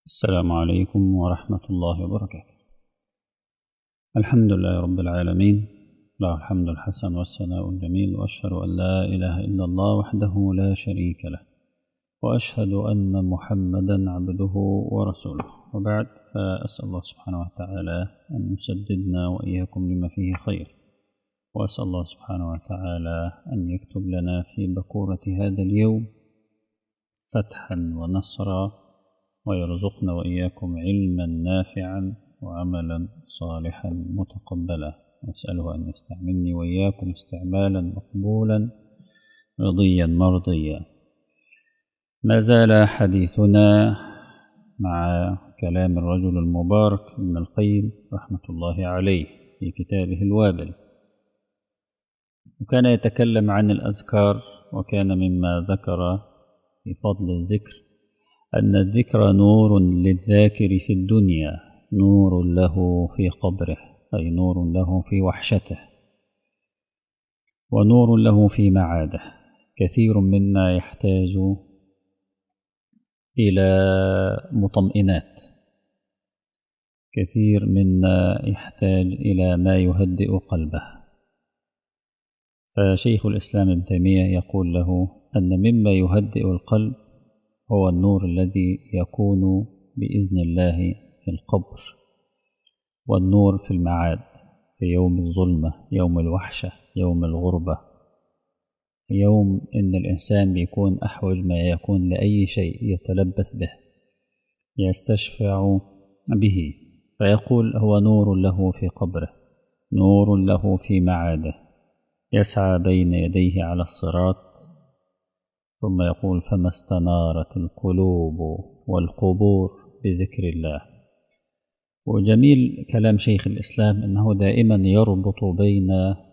السلام عليكم ورحمة الله وبركاته الحمد لله رب العالمين له الحمد الحسن والثناء الجميل وأشهد أن لا إله إلا الله وحده لا شريك له وأشهد أن محمدا عبده ورسوله وبعد فأسأل الله سبحانه وتعالى أن يسددنا وإياكم لما فيه خير وأسأل الله سبحانه وتعالى أن يكتب لنا في بكورة هذا اليوم فتحا ونصرا ويرزقنا وإياكم علما نافعا وعملا صالحا متقبلا وأسأله أن يستعملني وإياكم استعمالا مقبولا رضيا مرضيا ما زال حديثنا مع كلام الرجل المبارك ابن القيم رحمة الله عليه في كتابه الوابل وكان يتكلم عن الأذكار وكان مما ذكر في فضل الذكر أن الذكر نور للذاكر في الدنيا نور له في قبره أي نور له في وحشته ونور له في معاده كثير منا يحتاج إلى مطمئنات كثير منا يحتاج إلى ما يهدئ قلبه فشيخ الإسلام ابن تيمية يقول له أن مما يهدئ القلب هو النور الذي يكون بإذن الله في القبر والنور في المعاد في يوم الظلمة يوم الوحشة يوم الغربة يوم إن الإنسان بيكون أحوج ما يكون لأي شيء يتلبس به يستشفع به فيقول هو نور له في قبره نور له في معاده يسعى بين يديه على الصراط ثم يقول فما استنارت القلوب والقبور بذكر الله وجميل كلام شيخ الإسلام أنه دائما يربط بين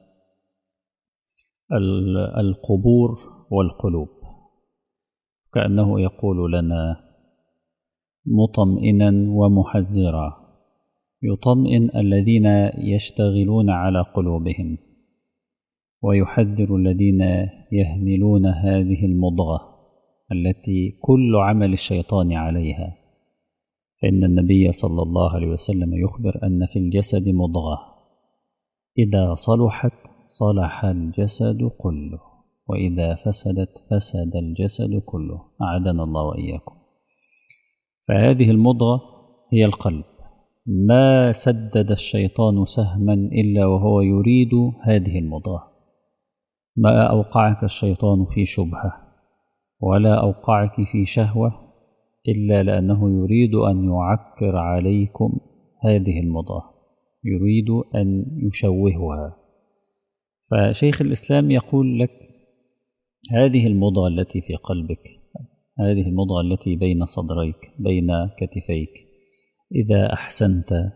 القبور والقلوب كأنه يقول لنا مطمئنا ومحذرا يطمئن الذين يشتغلون على قلوبهم ويحذر الذين يهملون هذه المضغة التي كل عمل الشيطان عليها فإن النبي صلى الله عليه وسلم يخبر أن في الجسد مضغة إذا صلحت صلح الجسد كله وإذا فسدت فسد الجسد كله أعاذنا الله وإياكم فهذه المضغة هي القلب ما سدد الشيطان سهما إلا وهو يريد هذه المضغة ما أوقعك الشيطان في شبهة ولا أوقعك في شهوة إلا لأنه يريد أن يعكر عليكم هذه المضغة يريد أن يشوهها فشيخ الإسلام يقول لك هذه المضغة التي في قلبك هذه المضغة التي بين صدريك بين كتفيك إذا أحسنت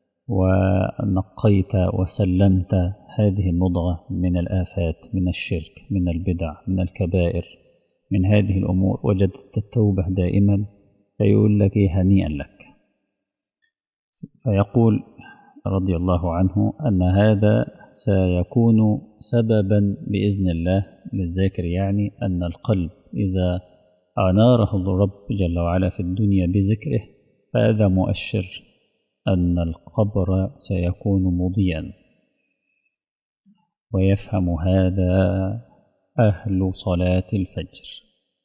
ونقيت وسلمت هذه المضغة من الآفات من الشرك من البدع من الكبائر من هذه الأمور وجدت التوبة دائما فيقول لك هنيئا لك فيقول رضي الله عنه أن هذا سيكون سببا بإذن الله للذاكر يعني أن القلب إذا أناره الرب جل وعلا في الدنيا بذكره فهذا مؤشر أن القبر سيكون مضيا ويفهم هذا أهل صلاة الفجر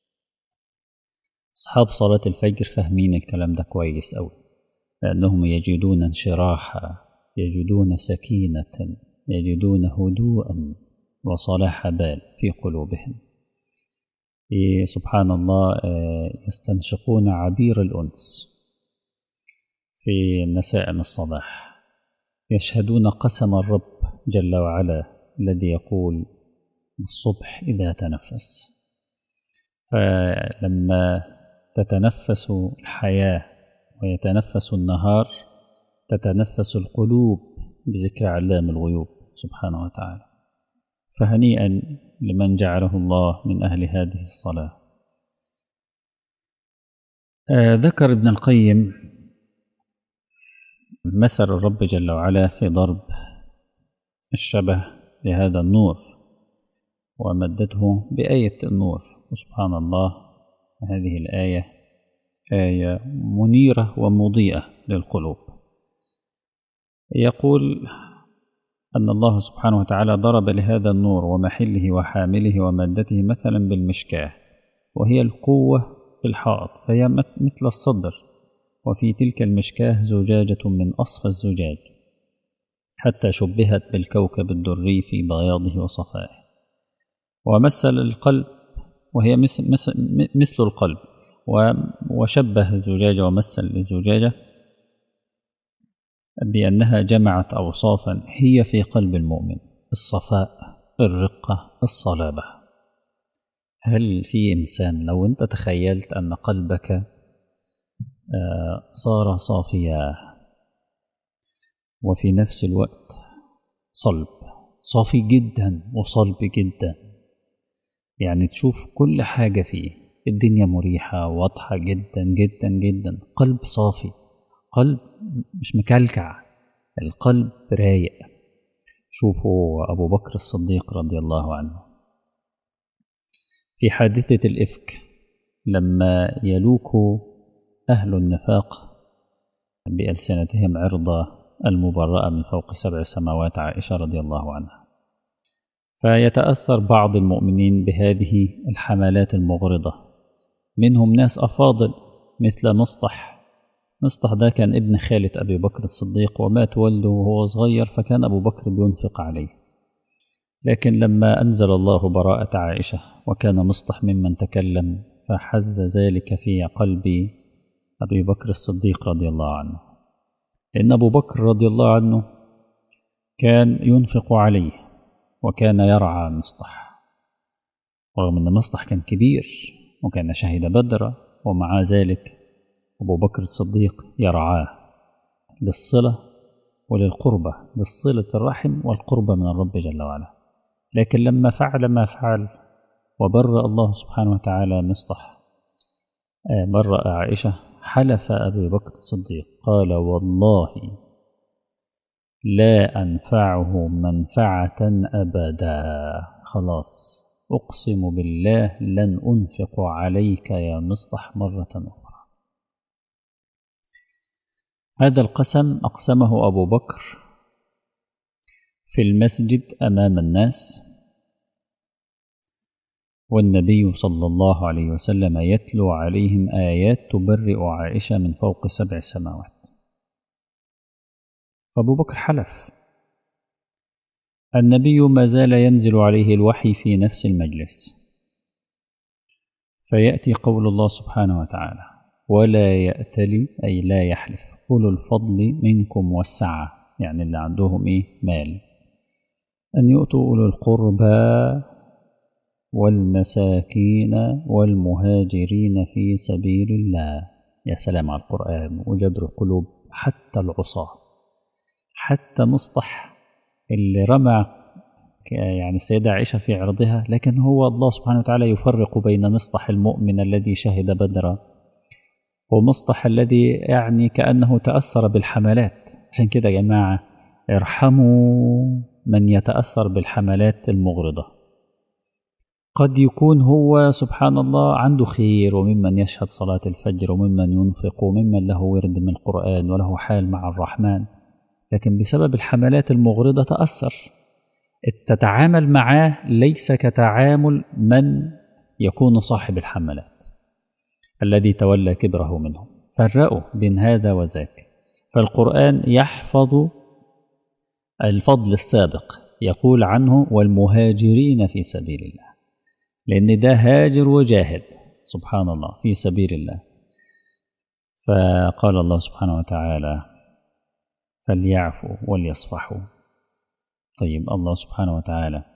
أصحاب صلاة الفجر فاهمين الكلام ده كويس أوي لأنهم يجدون انشراحا يجدون سكينة يجدون هدوءا وصلاح بال في قلوبهم سبحان الله يستنشقون عبير الأنس في نسائم الصباح يشهدون قسم الرب جل وعلا الذي يقول الصبح إذا تنفس فلما تتنفس الحياة ويتنفس النهار تتنفس القلوب بذكر علام الغيوب سبحانه وتعالى فهنيئا لمن جعله الله من أهل هذه الصلاة آه ذكر ابن القيم مثل الرب جل وعلا في ضرب الشبه لهذا النور ومدته بآية النور وسبحان الله هذه الآية آية منيرة ومضيئة للقلوب يقول أن الله سبحانه وتعالى ضرب لهذا النور ومحله وحامله ومادته مثلا بالمشكاة وهي القوة في الحائط فهي مثل الصدر وفي تلك المشكاة زجاجة من أصفى الزجاج حتى شبهت بالكوكب الدري في بياضه وصفائه ومثل القلب وهي مثل, مثل, مثل القلب وشبه الزجاجة ومثل الزجاجة بأنها جمعت أوصافا هي في قلب المؤمن الصفاء الرقة الصلابة هل في إنسان لو أنت تخيلت أن قلبك صار صافيا وفي نفس الوقت صلب صافي جدا وصلب جدا يعني تشوف كل حاجة فيه الدنيا مريحة واضحة جدا جدا جدا قلب صافي قلب مش مكلكع القلب رايق شوفوا أبو بكر الصديق رضي الله عنه في حادثة الإفك لما يلوك أهل النفاق بألسنتهم عرض المبرأة من فوق سبع سماوات عائشة رضي الله عنها فيتأثر بعض المؤمنين بهذه الحملات المغرضة منهم ناس أفاضل مثل مصطح مصطح ده كان ابن خالة أبي بكر الصديق ومات والده وهو صغير فكان أبو بكر بينفق عليه لكن لما أنزل الله براءة عائشة وكان مصطح ممن تكلم فحز ذلك في قلب أبي بكر الصديق رضي الله عنه لأن أبو بكر رضي الله عنه كان ينفق عليه وكان يرعى مصطح رغم أن مصطح كان كبير وكان شهد بدر ومع ذلك أبو بكر الصديق يرعاه للصلة وللقربة للصلة الرحم والقربة من الرب جل وعلا لكن لما فعل ما فعل وبرأ الله سبحانه وتعالى مصطح برأ عائشة حلف أبي بكر الصديق قال والله لا أنفعه منفعة أبدا خلاص أقسم بالله لن أنفق عليك يا مصطح مرة أخرى هذا القسم أقسمه أبو بكر في المسجد أمام الناس والنبي صلى الله عليه وسلم يتلو عليهم آيات تبرئ عائشة من فوق سبع سماوات فأبو بكر حلف النبي ما زال ينزل عليه الوحي في نفس المجلس فيأتي قول الله سبحانه وتعالى ولا يأتلي أي لا يحلف أولو الفضل منكم والسعة يعني اللي عندهم إيه مال أن يؤتوا أولو القربى والمساكين والمهاجرين في سبيل الله يا سلام على القرآن وجبر القلوب حتى العصاة حتى مصطح اللي رمى يعني السيدة عائشة في عرضها لكن هو الله سبحانه وتعالى يفرق بين مصطح المؤمن الذي شهد بدرا ومصطح الذي يعني كأنه تأثر بالحملات عشان كده يا جماعة ارحموا من يتأثر بالحملات المغرضة قد يكون هو سبحان الله عنده خير وممن يشهد صلاة الفجر وممن ينفق وممن له ورد من القرآن وله حال مع الرحمن لكن بسبب الحملات المغرضة تأثر تتعامل معاه ليس كتعامل من يكون صاحب الحملات الذي تولى كبره منهم فرقوا بين هذا وذاك فالقرآن يحفظ الفضل السابق يقول عنه والمهاجرين في سبيل الله لأن ده هاجر وجاهد سبحان الله في سبيل الله فقال الله سبحانه وتعالى فليعفوا وليصفحوا طيب الله سبحانه وتعالى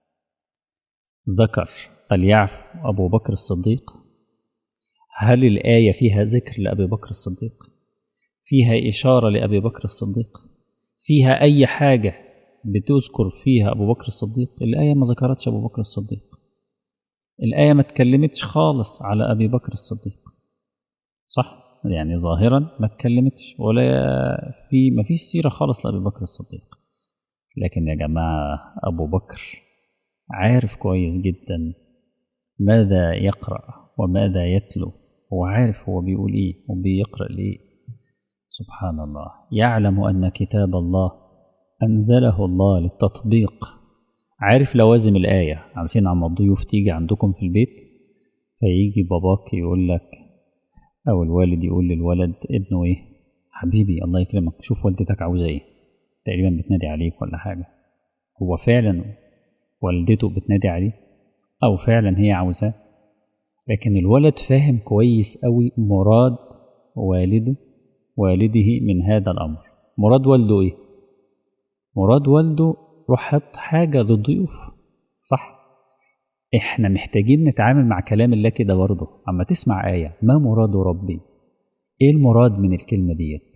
ذكر فليعفو أبو بكر الصديق هل الآية فيها ذكر لأبي بكر الصديق فيها إشارة لأبي بكر الصديق فيها أي حاجة بتذكر فيها أبو بكر الصديق الآية ما ذكرتش أبو بكر الصديق الآية ما اتكلمتش خالص على أبي بكر الصديق صح يعني ظاهرا ما اتكلمتش ولا في ما فيش سيرة خالص لأبي بكر الصديق لكن يا جماعة أبو بكر عارف كويس جدا ماذا يقرأ وماذا يتلو هو عارف هو بيقول ايه وبيقرأ ليه سبحان الله يعلم أن كتاب الله أنزله الله للتطبيق عارف لوازم الآية عارفين عم الضيوف تيجي عندكم في البيت فيجي باباك يقول لك أو الوالد يقول للولد ابنه إيه حبيبي الله يكرمك شوف والدتك عاوزة إيه تقريبا بتنادي عليك ولا حاجة هو فعلا والدته بتنادي عليه أو فعلا هي عاوزاه لكن الولد فاهم كويس قوي مراد والده والده من هذا الأمر مراد والده إيه مراد والده روح حط حاجة للضيوف صح احنا محتاجين نتعامل مع كلام الله كده برضه اما تسمع آية ما مراد ربي ايه المراد من الكلمة ديت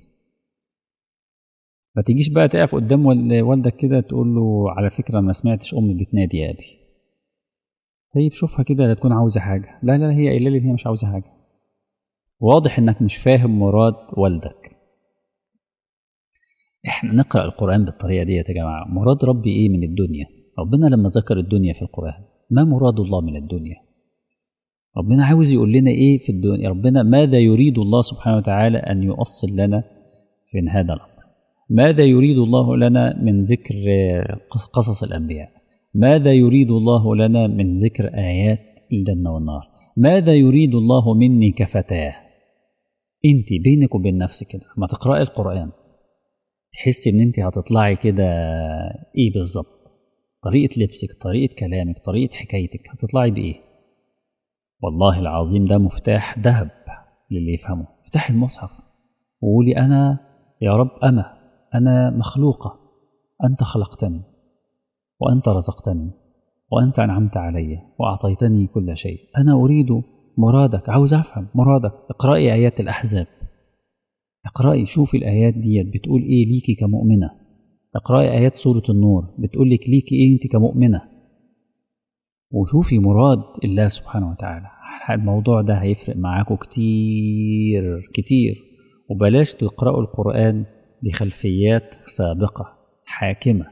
ما تجيش بقى تقف قدام والدك كده تقول له على فكرة ما سمعتش أمي بتنادي يا أبي طيب شوفها كده لا تكون عاوزة حاجة لا لا هي قايلة لي إن هي مش عاوزة حاجة واضح إنك مش فاهم مراد والدك احنا نقرأ القرآن بالطريقة دي يا جماعة مراد ربي ايه من الدنيا ربنا لما ذكر الدنيا في القرآن ما مراد الله من الدنيا ربنا عاوز يقول لنا ايه في الدنيا ربنا ماذا يريد الله سبحانه وتعالى أن يؤصل لنا في هذا الأمر ماذا يريد الله لنا من ذكر قصص الأنبياء ماذا يريد الله لنا من ذكر آيات الجنة والنار ماذا يريد الله مني كفتاة انت بينك وبين نفسك كده ما تقرأي القرآن تحسي ان انت هتطلعي كده ايه بالظبط طريقة لبسك طريقة كلامك طريقة حكايتك هتطلعي بايه والله العظيم ده مفتاح ذهب للي يفهمه افتح المصحف وقولي انا يا رب انا انا مخلوقة انت خلقتني وانت رزقتني وانت انعمت علي واعطيتني كل شيء انا اريد مرادك عاوز افهم مرادك اقرأي ايات الاحزاب اقرأي شوفي الآيات ديت بتقول إيه ليكي كمؤمنة اقرأي آيات سورة النور بتقول لك ليكي إيه أنت كمؤمنة وشوفي مراد الله سبحانه وتعالى الموضوع ده هيفرق معاكم كتير كتير وبلاش تقرأوا القرآن بخلفيات سابقة حاكمة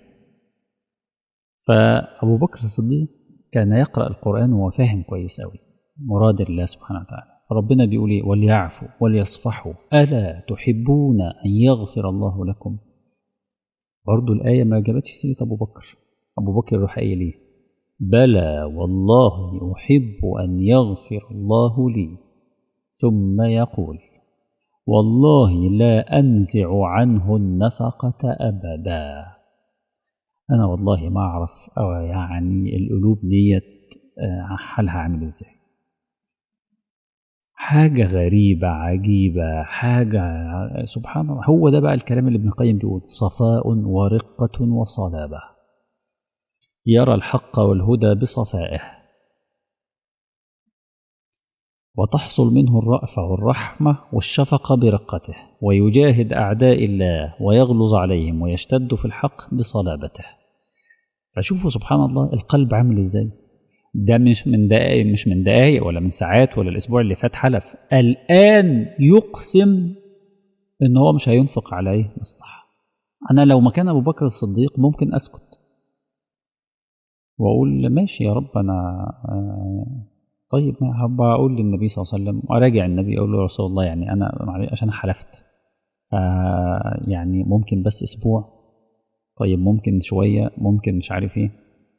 فأبو بكر الصديق كان يقرأ القرآن وهو فاهم كويس أوي مراد الله سبحانه وتعالى ربنا بيقول ايه وليعفوا وليصفحوا ألا تحبون أن يغفر الله لكم برضو الآية ما جابتش سيرة أبو بكر أبو بكر يروح قايل ايه بلى والله أحب أن يغفر الله لي ثم يقول والله لا أنزع عنه النفقة أبدا أنا والله ما أعرف أو يعني القلوب ديت حالها عامل إزاي حاجة غريبة عجيبة حاجة سبحان الله هو ده بقى الكلام اللي ابن القيم بيقول صفاء ورقة وصلابة يرى الحق والهدى بصفائه وتحصل منه الرأفة والرحمة والشفقة برقته ويجاهد أعداء الله ويغلظ عليهم ويشتد في الحق بصلابته فشوفوا سبحان الله القلب عامل ازاي ده مش من دقائق مش من دقائق ولا من ساعات ولا الاسبوع اللي فات حلف الان يقسم ان هو مش هينفق عليه مصلحه انا لو مكان ابو بكر الصديق ممكن اسكت واقول ماشي يا رب انا طيب ما هبقى اقول للنبي صلى الله عليه وسلم وراجع النبي اقول له يا رسول الله يعني انا عشان حلفت يعني ممكن بس اسبوع طيب ممكن شويه ممكن مش عارف ايه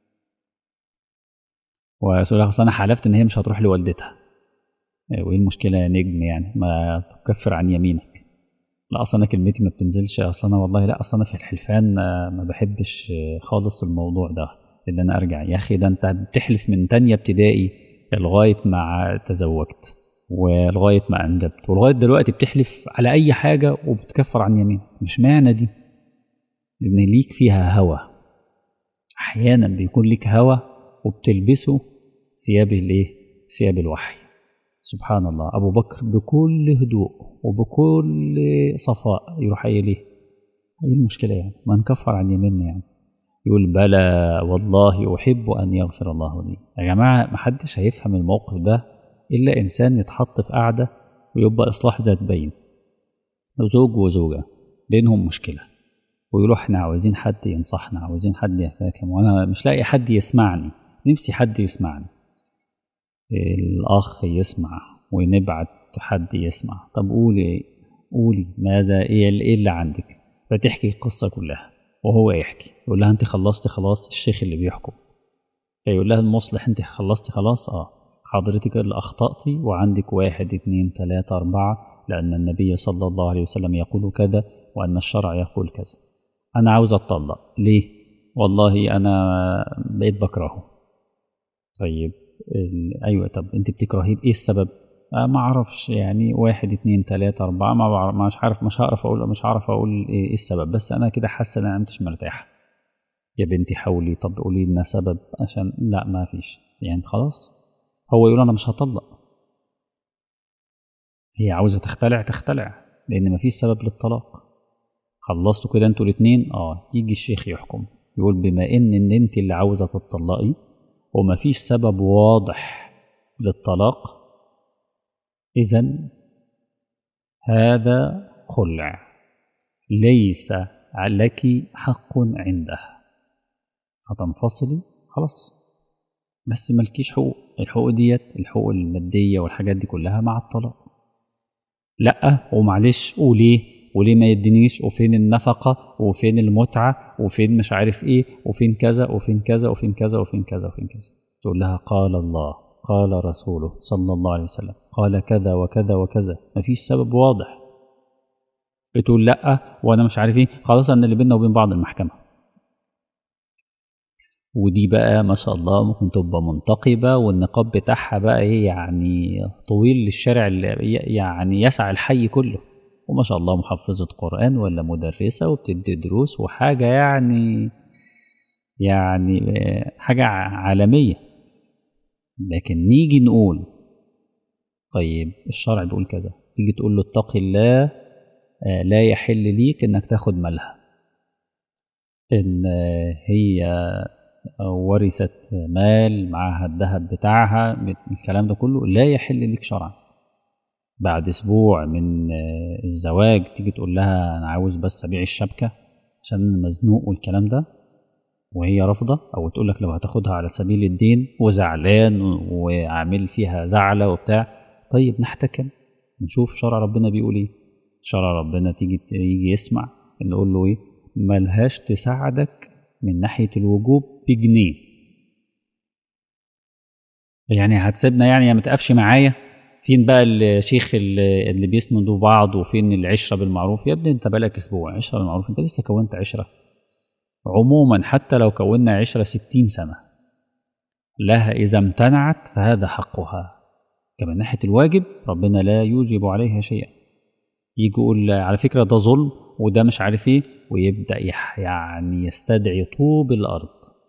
ويقول لك انا حلفت ان هي مش هتروح لوالدتها وايه المشكله يا نجم يعني ما تكفر عن يمينك لا اصلا انا كلمتي ما بتنزلش اصلا انا والله لا اصلا انا في الحلفان ما بحبش خالص الموضوع ده ان انا ارجع يا اخي ده انت بتحلف من تانية ابتدائي لغايه ما تزوجت ولغايه ما انجبت ولغايه دلوقتي بتحلف على اي حاجه وبتكفر عن يمين مش معنى دي لان ليك فيها هوى احيانا بيكون ليك هوى وبتلبسه ثياب الايه ثياب الوحي سبحان الله ابو بكر بكل هدوء وبكل صفاء يروح قايل ايه ايه المشكله يعني ما نكفر عن يميننا يعني يقول بلى والله احب ان يغفر الله لي يا جماعه ما حدش هيفهم الموقف ده الا انسان يتحط في قعده ويبقى اصلاح ذات بين زوج وزوجه بينهم مشكله ويقولوا احنا عاوزين حد ينصحنا عاوزين حد يحتكم وانا مش لاقي حد يسمعني نفسي حد يسمعني الاخ يسمع ونبعت حد يسمع طب قولي قولي ماذا ايه ايه اللي عندك فتحكي القصة كلها وهو يحكي يقول لها انت خلصتي خلاص الشيخ اللي بيحكم فيقول لها المصلح انت خلصتي خلاص اه حضرتك اللي اخطأتي وعندك واحد اتنين تلاتة اربعة لان النبي صلى الله عليه وسلم يقول كذا وان الشرع يقول كذا انا عاوز اتطلق ليه والله انا بقيت بكرهه طيب ال... ايوه طب انت بتكرهيه بايه السبب آه ما اعرفش يعني واحد اتنين تلاتة اربعة ما بعرف مش عارف مش هعرف اقول مش هعرف اقول ايه السبب بس انا كده حاسة ان انا مش مرتاحة يا بنتي حاولي طب قولي لنا سبب عشان لا ما فيش يعني خلاص هو يقول انا مش هطلق هي عاوزة تختلع تختلع لان ما فيش سبب للطلاق خلصتوا كده انتوا الاتنين اه يجي الشيخ يحكم يقول بما ان ان انت اللي عاوزة تطلقي وما فيش سبب واضح للطلاق إذا هذا خلع ليس لك حق عنده هتنفصلي خلاص بس ملكيش حقوق الحقوق ديت الحقوق المادية والحاجات دي كلها مع الطلاق لأ ومعلش وليه وليه ما يدينيش وفين النفقة وفين المتعة وفين مش عارف ايه وفين كذا وفين كذا وفين كذا وفين كذا وفين كذا تقول لها قال الله قال رسوله صلى الله عليه وسلم قال كذا وكذا وكذا مفيش سبب واضح بتقول لا وانا مش عارف ايه خلاص ان اللي بيننا وبين بعض المحكمه ودي بقى ما شاء الله ممكن تبقى منتقبه والنقاب بتاعها بقى ايه يعني طويل للشارع يعني يسع الحي كله وما شاء الله محفظه قران ولا مدرسه وبتدي دروس وحاجه يعني يعني حاجه عالميه لكن نيجي نقول طيب الشرع بيقول كذا تيجي تقول له اتقي الله لا يحل ليك انك تاخد مالها ان هي ورثت مال معاها الذهب بتاعها الكلام ده كله لا يحل لك شرعا بعد اسبوع من الزواج تيجي تقول لها انا عاوز بس ابيع الشبكه عشان انا مزنوق والكلام ده وهي رافضة أو تقول لك لو هتاخدها على سبيل الدين وزعلان وعامل فيها زعلة وبتاع طيب نحتكم نشوف شرع ربنا بيقول إيه شرع ربنا تيجي يجي يسمع نقول له إيه ملهاش تساعدك من ناحية الوجوب بجنيه يعني هتسيبنا يعني يا ما تقفش معايا فين بقى الشيخ اللي, اللي بيسندوا بعض وفين العشرة بالمعروف يا ابني انت بقالك اسبوع عشرة بالمعروف انت لسه كونت عشرة عموما حتى لو كونا عشرة ستين سنة لها إذا امتنعت فهذا حقها كمان ناحية الواجب ربنا لا يوجب عليها شيئا يجي يقول على فكرة ده ظلم وده مش عارف ايه ويبدأ يعني يستدعي طوب الأرض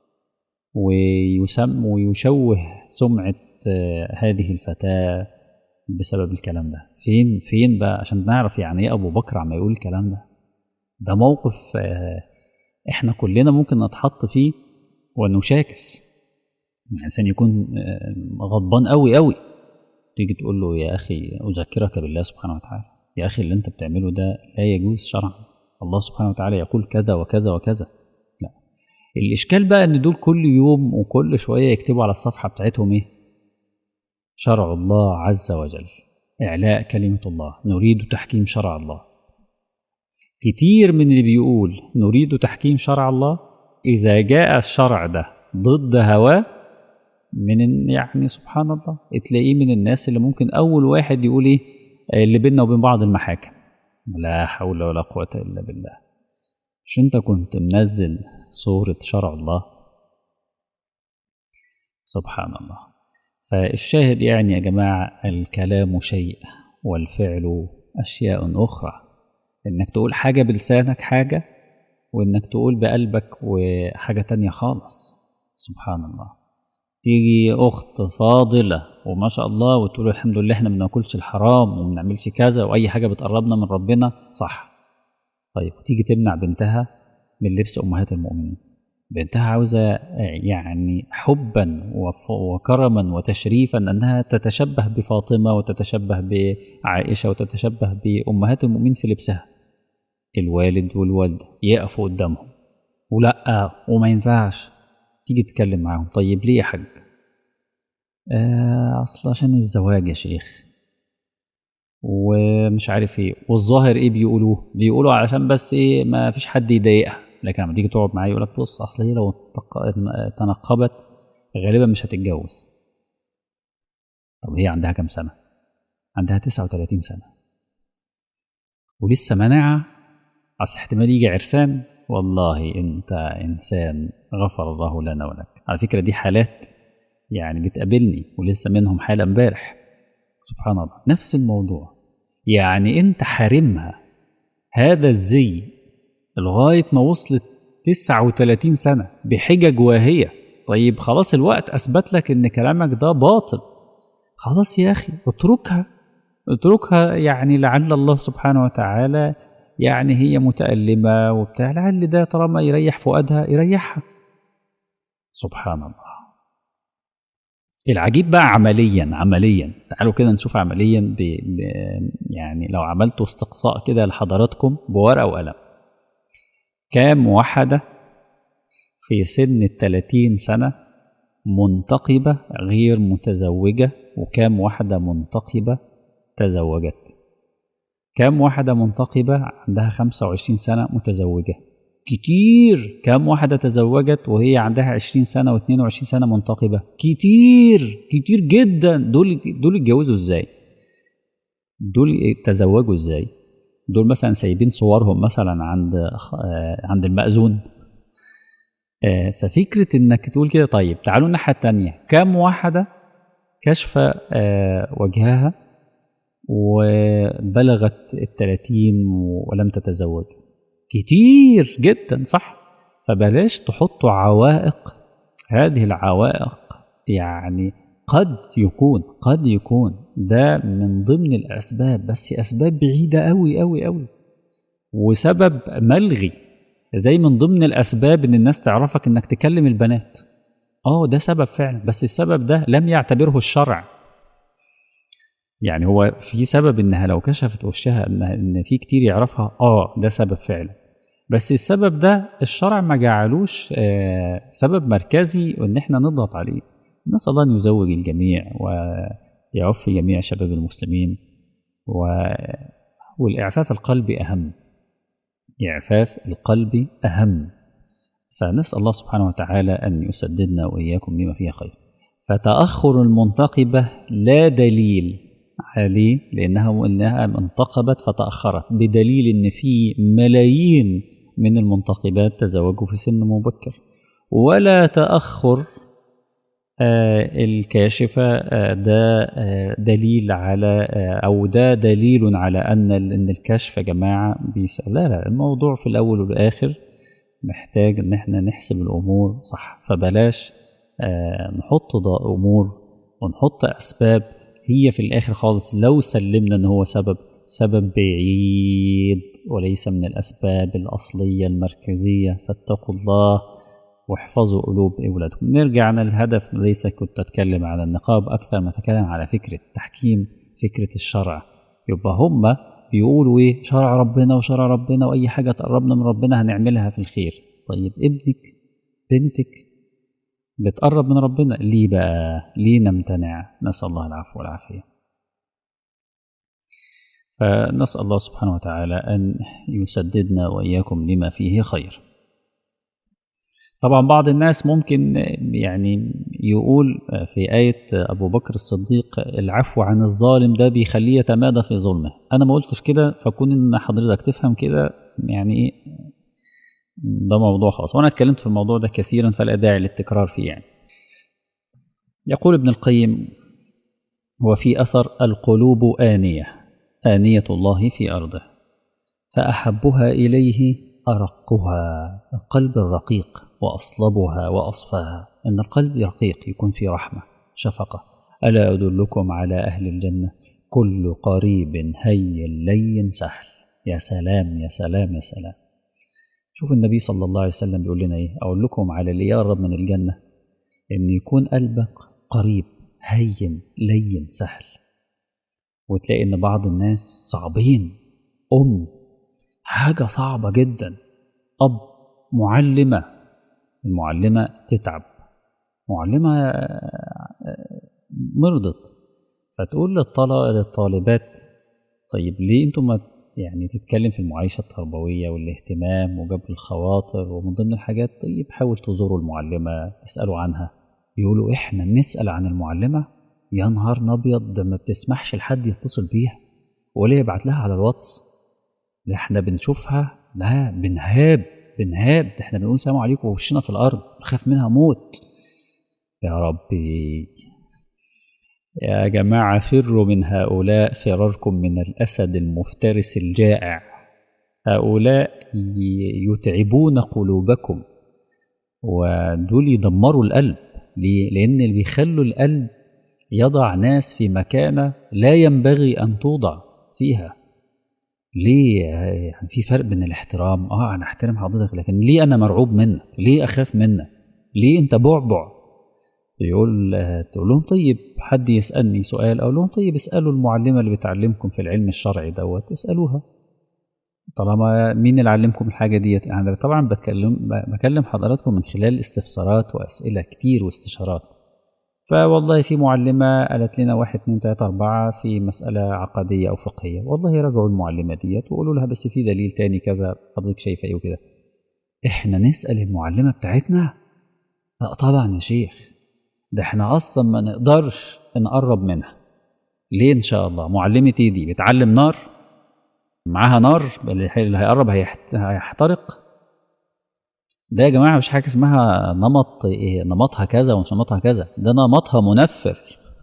ويسم ويشوه سمعة هذه الفتاة بسبب الكلام ده فين فين بقى عشان نعرف يعني ايه أبو بكر عم يقول الكلام ده ده موقف احنا كلنا ممكن نتحط فيه ونشاكس الانسان يكون غضبان قوي قوي تيجي تقول له يا اخي اذكرك بالله سبحانه وتعالى يا اخي اللي انت بتعمله ده لا يجوز شرعا الله سبحانه وتعالى يقول كذا وكذا وكذا لا الاشكال بقى ان دول كل يوم وكل شويه يكتبوا على الصفحه بتاعتهم ايه شرع الله عز وجل اعلاء كلمه الله نريد تحكيم شرع الله كتير من اللي بيقول نريد تحكيم شرع الله إذا جاء الشرع ده ضد هواه من يعني سبحان الله تلاقيه من الناس اللي ممكن أول واحد يقول إيه اللي بيننا وبين بعض المحاكم لا حول ولا قوة إلا بالله مش أنت كنت منزل صورة شرع الله سبحان الله فالشاهد يعني يا جماعة الكلام شيء والفعل أشياء أخرى انك تقول حاجة بلسانك حاجة وانك تقول بقلبك وحاجة تانية خالص سبحان الله تيجي اخت فاضلة وما شاء الله وتقول الحمد لله احنا ما بناكلش الحرام وما بنعملش كذا واي حاجة بتقربنا من ربنا صح طيب وتيجي تمنع بنتها من لبس امهات المؤمنين بنتها عاوزة يعني حبا وكرما وتشريفا أنها تتشبه بفاطمة وتتشبه بعائشة وتتشبه بأمهات المؤمنين في لبسها الوالد والوالدة يقفوا قدامهم ولا وما ينفعش تيجي تتكلم معاهم طيب ليه يا حاج آه أصل عشان الزواج يا شيخ ومش عارف ايه والظاهر ايه بيقولوه بيقولوا علشان بس ايه ما فيش حد يضايقها لكن لما تيجي تقعد معاه يقول لك بص اصل هي لو تق- تنقبت غالبا مش هتتجوز طب هي عندها كام سنه عندها 39 سنه ولسه مناعه اصل احتمال يجي عرسان والله انت انسان غفر الله لنا ولك على فكره دي حالات يعني بتقابلني ولسه منهم حاله امبارح سبحان الله نفس الموضوع يعني انت حارمها هذا الزي لغايه ما وصلت 39 سنه بحجج واهيه طيب خلاص الوقت اثبت لك ان كلامك ده باطل خلاص يا اخي اتركها اتركها يعني لعل الله سبحانه وتعالى يعني هي متألمة وبتاع لعل ده طالما يريح فؤادها يريحها سبحان الله العجيب بقى عمليا عمليا تعالوا كده نشوف عمليا ب... ب... يعني لو عملتوا استقصاء كده لحضراتكم بورقة وقلم كام واحدة في سن التلاتين سنة منتقبة غير متزوجة وكام واحدة منتقبة تزوجت كام واحدة منتقبة عندها 25 سنة متزوجة كتير كام واحدة تزوجت وهي عندها 20 سنة و22 سنة منتقبة كتير كتير جدا دول دول اتجوزوا ازاي دول تزوجوا ازاي دول مثلا سايبين صورهم مثلا عند آه، عند المأذون آه، ففكرة انك تقول كده طيب تعالوا الناحية التانية كام واحدة كشف آه، وجهها وبلغت التلاتين ولم تتزوج كتير جدا صح فبلاش تحطوا عوائق هذه العوائق يعني قد يكون قد يكون ده من ضمن الأسباب بس أسباب بعيدة أوي أوي أوي وسبب ملغي زي من ضمن الأسباب إن الناس تعرفك إنك تكلم البنات اه ده سبب فعلا بس السبب ده لم يعتبره الشرع يعني هو في سبب انها لو كشفت وشها ان ان في كتير يعرفها اه ده سبب فعلا بس السبب ده الشرع ما جعلوش آه سبب مركزي وان احنا نضغط عليه نسال الله ان يزوج الجميع ويعف جميع شباب المسلمين و... والاعفاف القلبي اهم اعفاف القلب اهم فنسال الله سبحانه وتعالى ان يسددنا واياكم لما فيه خير فتاخر المنتقبه لا دليل عليه لانها انها انتقبت فتاخرت بدليل ان في ملايين من المنتقبات تزوجوا في سن مبكر ولا تاخر آه الكاشفه آه ده آه دليل على او ده دليل على ان ان الكشف يا جماعه بيسأل لا لا الموضوع في الاول والاخر محتاج ان احنا نحسب الامور صح فبلاش نحط امور ونحط اسباب هي في الاخر خالص لو سلمنا ان هو سبب سبب بعيد وليس من الاسباب الاصليه المركزيه فاتقوا الله واحفظوا قلوب اولادكم نرجع للهدف ليس كنت اتكلم على النقاب اكثر ما اتكلم على فكره تحكيم فكره الشرع يبقى هم بيقولوا ايه شرع ربنا وشرع ربنا واي حاجه تقربنا من ربنا هنعملها في الخير طيب ابنك بنتك بتقرب من ربنا ليه بقى ليه نمتنع نسأل الله العفو والعافية فنسأل الله سبحانه وتعالى أن يسددنا وإياكم لما فيه خير طبعا بعض الناس ممكن يعني يقول في آية أبو بكر الصديق العفو عن الظالم ده بيخليه يتمادى في ظلمه أنا ما قلتش كده فكون إن حضرتك تفهم كده يعني إيه ده موضوع خاص وانا اتكلمت في الموضوع ده كثيرا فلا داعي للتكرار فيه يعني يقول ابن القيم وفي اثر القلوب انيه انيه الله في ارضه فاحبها اليه ارقها القلب الرقيق واصلبها واصفاها ان القلب رقيق يكون في رحمه شفقه الا ادلكم على اهل الجنه كل قريب هي لين سهل يا سلام يا سلام يا سلام شوف النبي صلى الله عليه وسلم بيقول لنا ايه اقول لكم على اللي يقرب من الجنه ان يكون قلبك قريب هين لين سهل وتلاقي ان بعض الناس صعبين ام حاجه صعبه جدا اب معلمه المعلمه تتعب معلمه مرضت فتقول للطلبة للطالبات طيب ليه انتم ما يعني تتكلم في المعايشة التربوية والاهتمام وجبر الخواطر ومن ضمن الحاجات طيب حاول تزوروا المعلمة تسألوا عنها يقولوا احنا نسأل عن المعلمة يا نهار ابيض ده ما بتسمحش لحد يتصل بيها ولا يبعت لها على الواتس ده احنا بنشوفها لا بنهاب بنهاب ده احنا بنقول سلام عليكم ووشنا في الارض نخاف منها موت يا ربي يا جماعة فروا من هؤلاء فراركم من الأسد المفترس الجائع هؤلاء يتعبون قلوبكم ودول يدمروا القلب ليه؟ لأن اللي بيخلوا القلب يضع ناس في مكانة لا ينبغي أن توضع فيها ليه يعني في فرق بين الاحترام اه انا احترم حضرتك لكن ليه انا مرعوب منك ليه اخاف منك ليه انت بعبع يقول تقول لهم طيب حد يسالني سؤال اقول لهم طيب اسالوا المعلمه اللي بتعلمكم في العلم الشرعي دوت اسالوها طالما مين اللي علمكم الحاجه ديت يعني طبعا بتكلم بكلم حضراتكم من خلال استفسارات واسئله كتير واستشارات فوالله في معلمة قالت لنا واحد اتنين تلاتة أربعة في مسألة عقدية أو فقهية والله راجعوا المعلمة ديت وقولوا لها بس في دليل تاني كذا حضرتك شايفة إيه وكده إحنا نسأل المعلمة بتاعتنا لا طبعا يا شيخ ده إحنا أصلا ما نقدرش نقرب منها ليه إن شاء الله معلمة إيه دي بتعلم نار معاها نار اللي هيقرب هيحترق ده يا جماعه مش حاجه اسمها نمط إيه نمطها كذا ومش نمطها كذا ده نمطها منفر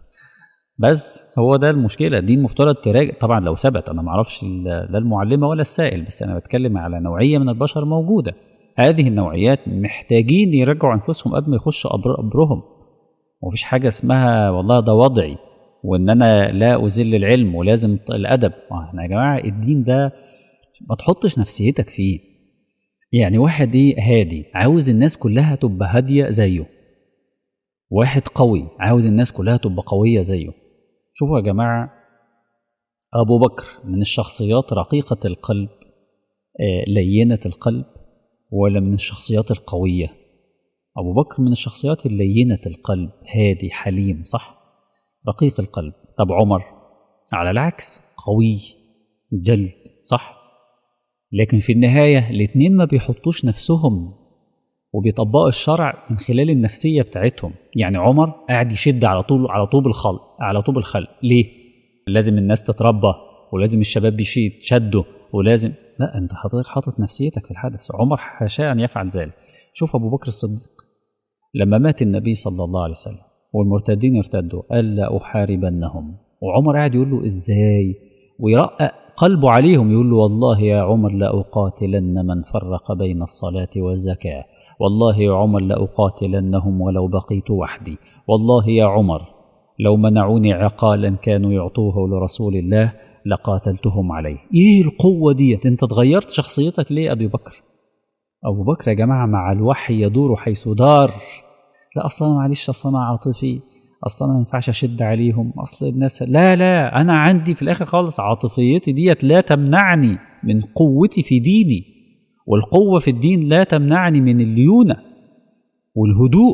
بس هو ده المشكله دي المفترض تراجع طبعا لو ثبت انا ما اعرفش لا المعلمه ولا السائل بس انا بتكلم على نوعيه من البشر موجوده هذه النوعيات محتاجين يراجعوا انفسهم قبل ما يخشوا قبرهم ومفيش حاجه اسمها والله ده وضعي وان انا لا ازل العلم ولازم الادب احنا يا جماعه الدين ده ما تحطش نفسيتك فيه يعني واحد ايه هادي عاوز الناس كلها تبقى هاديه زيه واحد قوي عاوز الناس كلها تبقى قويه زيه شوفوا يا جماعه ابو بكر من الشخصيات رقيقه القلب آه لينه القلب ولا من الشخصيات القويه ابو بكر من الشخصيات اللينه القلب هادي حليم صح رقيق القلب طب عمر على العكس قوي جلد صح لكن في النهاية الاتنين ما بيحطوش نفسهم وبيطبقوا الشرع من خلال النفسية بتاعتهم يعني عمر قاعد يشد على طول على طوب الخل على طوب الخل ليه؟ لازم الناس تتربى ولازم الشباب يشيد شدوا ولازم لا انت حضرتك حاطط نفسيتك في الحدث عمر حاشا ان يفعل ذلك شوف ابو بكر الصديق لما مات النبي صلى الله عليه وسلم والمرتدين ارتدوا قال لا احاربنهم وعمر قاعد يقول له ازاي ويرقق قلبه عليهم يقول له والله يا عمر لأقاتلن من فرق بين الصلاة والزكاة والله يا عمر لأقاتلنهم ولو بقيت وحدي والله يا عمر لو منعوني عقالا كانوا يعطوه لرسول الله لقاتلتهم عليه ايه القوة ديت انت اتغيرت شخصيتك ليه ابي بكر ابو بكر يا جماعة مع الوحي يدور حيث دار لا اصلا معلش اصلا عاطفي اصلا ما ينفعش اشد عليهم اصل الناس لا لا انا عندي في الاخر خالص عاطفيتي ديت لا تمنعني من قوتي في ديني والقوه في الدين لا تمنعني من الليونه والهدوء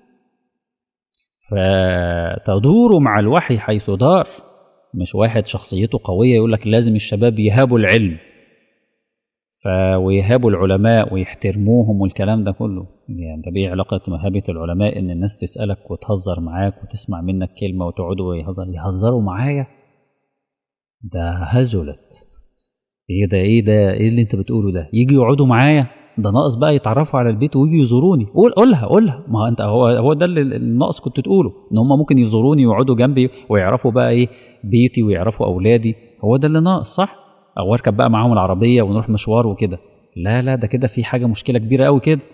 فتدور مع الوحي حيث دار مش واحد شخصيته قويه يقول لك لازم الشباب يهابوا العلم ف ويهابوا العلماء ويحترموهم والكلام ده كله يعني طب ايه علاقة مهابة العلماء ان الناس تسألك وتهزر معاك وتسمع منك كلمة وتقعدوا يهزر يهزروا معايا ده هزلت ايه ده ايه ده ايه اللي انت بتقوله ده يجي يقعدوا معايا ده ناقص بقى يتعرفوا على البيت ويجوا يزوروني قول قولها قولها ما انت هو هو ده اللي الناقص كنت تقوله ان هم ممكن يزوروني ويقعدوا جنبي ويعرفوا بقى ايه بيتي ويعرفوا اولادي هو ده اللي ناقص صح او اركب بقى معاهم العربيه ونروح مشوار وكده لا لا ده كده في حاجه مشكله كبيره قوي كده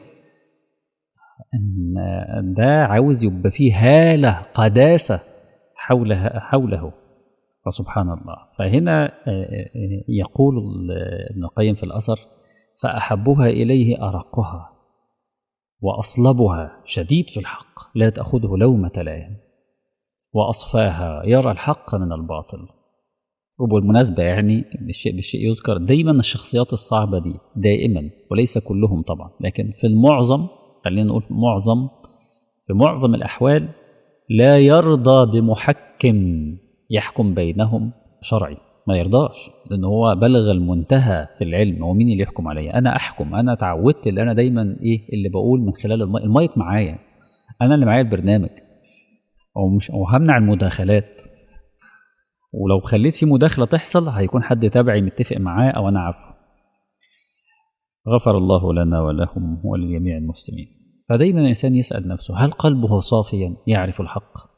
ان ده عاوز يبقى فيه هاله قداسه حولها حوله فسبحان الله فهنا يقول ابن القيم في الاثر فاحبها اليه ارقها واصلبها شديد في الحق لا تاخذه لومه لائم واصفاها يرى الحق من الباطل وبالمناسبة يعني بالشيء بالشيء يذكر دايما الشخصيات الصعبة دي دائما وليس كلهم طبعا لكن في المعظم خلينا نقول في معظم في معظم الأحوال لا يرضى بمحكم يحكم بينهم شرعي ما يرضاش لان هو بلغ المنتهى في العلم هو مين اللي يحكم عليا انا احكم انا اتعودت اللي انا دايما ايه اللي بقول من خلال المايك, المايك معايا انا اللي معايا البرنامج ومش وهمنع المداخلات ولو خليت في مداخله تحصل هيكون حد تبعي متفق معاه او انا عارفه غفر الله لنا ولهم ولجميع المسلمين فدايما الانسان يسال نفسه هل قلبه صافيا يعرف الحق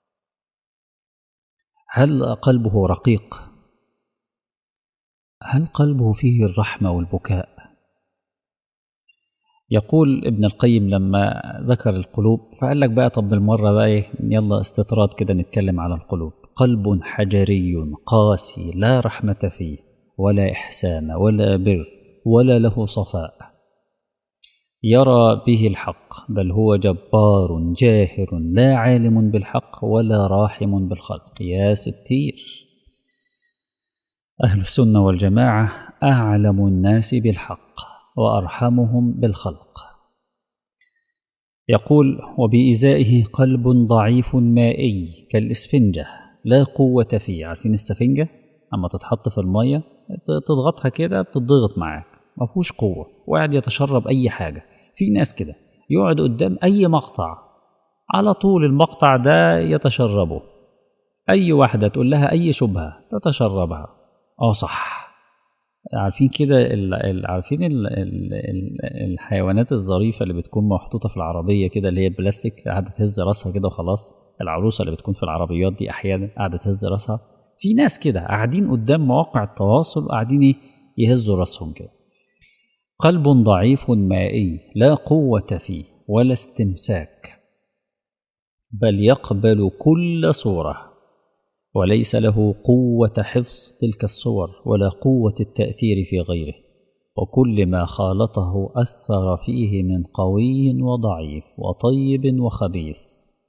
هل قلبه رقيق هل قلبه فيه الرحمه والبكاء يقول ابن القيم لما ذكر القلوب فقال لك بقى طب بالمره بقى ايه يلا استطراد كده نتكلم على القلوب قلب حجري قاسي لا رحمه فيه ولا احسان ولا بر ولا له صفاء يرى به الحق بل هو جبار جاهر لا عالم بالحق ولا راحم بالخلق يا ستير اهل السنه والجماعه اعلم الناس بالحق وارحمهم بالخلق يقول وبإزائه قلب ضعيف مائي كالإسفنجة لا قوة فيه عارفين السفنجة أما تتحط في المية تضغطها كده بتضغط معاك ما فيهوش قوة وقاعد يتشرب أي حاجة في ناس كده يقعد قدام أي مقطع على طول المقطع ده يتشربه أي واحدة تقول لها أي شبهة تتشربها اه صح عارفين كده عارفين ال ال ال الحيوانات الظريفه اللي بتكون محطوطه في العربيه كده اللي هي بلاستيك قاعده تهز راسها كده وخلاص العروسه اللي بتكون في العربيات دي احيانا قاعده تهز راسها في ناس كده قاعدين قدام مواقع التواصل قاعدين يهزوا راسهم كده قلب ضعيف مائي لا قوه فيه ولا استمساك بل يقبل كل صوره وليس له قوة حفظ تلك الصور ولا قوة التأثير في غيره وكل ما خالطه أثر فيه من قوي وضعيف وطيب وخبيث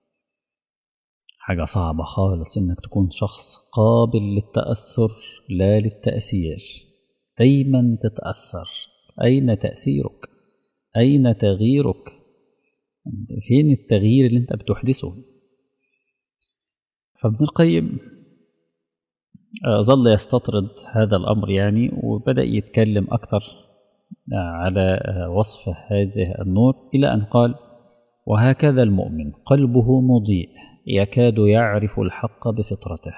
حاجة صعبة خالص إنك تكون شخص قابل للتأثر لا للتأثير دايما تتأثر أين تأثيرك أين تغييرك فين التغيير اللي أنت بتحدثه فابن القيم ظل يستطرد هذا الأمر يعني وبدأ يتكلم أكثر على وصف هذه النور إلى أن قال وهكذا المؤمن قلبه مضيء يكاد يعرف الحق بفطرته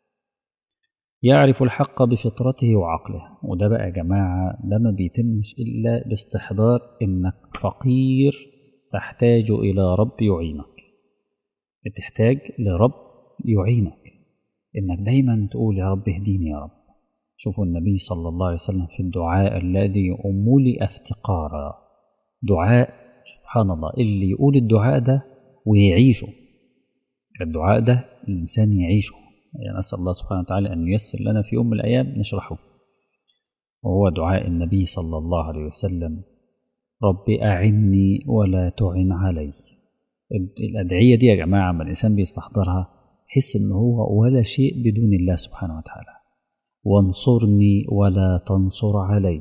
يعرف الحق بفطرته وعقله وده بقى يا جماعة ده ما بيتمش إلا باستحضار إنك فقير تحتاج إلى رب يعينك بتحتاج لرب يعينك انك دايما تقول يا رب اهديني يا رب شوفوا النبي صلى الله عليه وسلم في الدعاء الذي ملئ افتقارا دعاء سبحان الله اللي يقول الدعاء ده ويعيشه الدعاء ده الانسان يعيشه يعني نسال الله سبحانه وتعالى ان ييسر لنا في يوم من الايام نشرحه وهو دعاء النبي صلى الله عليه وسلم رب اعني ولا تعن علي الادعيه دي يا جماعه لما الانسان بيستحضرها يحس ان هو ولا شيء بدون الله سبحانه وتعالى وانصرني ولا تنصر علي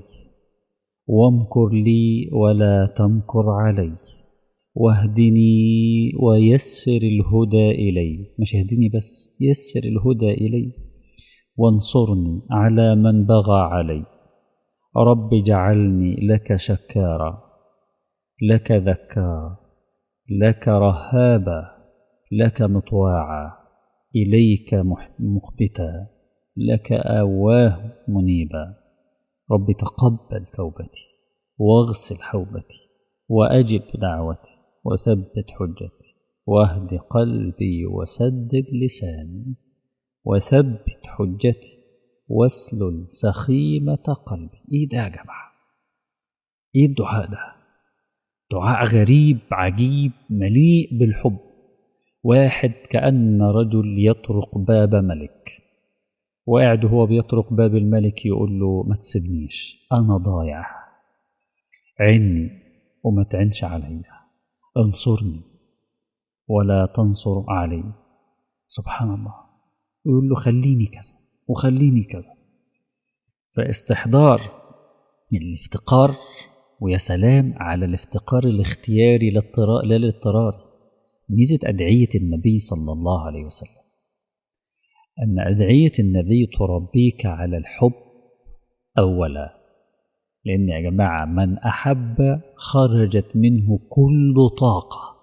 وامكر لي ولا تمكر علي واهدني ويسر الهدى الي مش اهدني بس يسر الهدى الي وانصرني على من بغى علي رب اجعلني لك شكارا لك ذكارا لك رهابا لك مطواعا إليك مخبتا لك آواه منيبا رب تقبل توبتي واغسل حوبتي وأجب دعوتي وثبت حجتي واهد قلبي وسدد لساني وثبت حجتي واسلل سخيمة قلبي ايه ده يا جماعة ايه الدعاء ده دعاء غريب عجيب مليء بالحب واحد كأن رجل يطرق باب ملك وقاعد هو بيطرق باب الملك يقول له ما تسيبنيش أنا ضايع عني وما تعنش عليا انصرني ولا تنصر علي سبحان الله يقول له خليني كذا وخليني كذا فاستحضار الافتقار ويا سلام على الافتقار الاختياري للاضطرار لا للاضطرار ميزة أدعية النبي صلى الله عليه وسلم أن أدعية النبي تربيك على الحب أولا لأن يا جماعة من أحب خرجت منه كل طاقة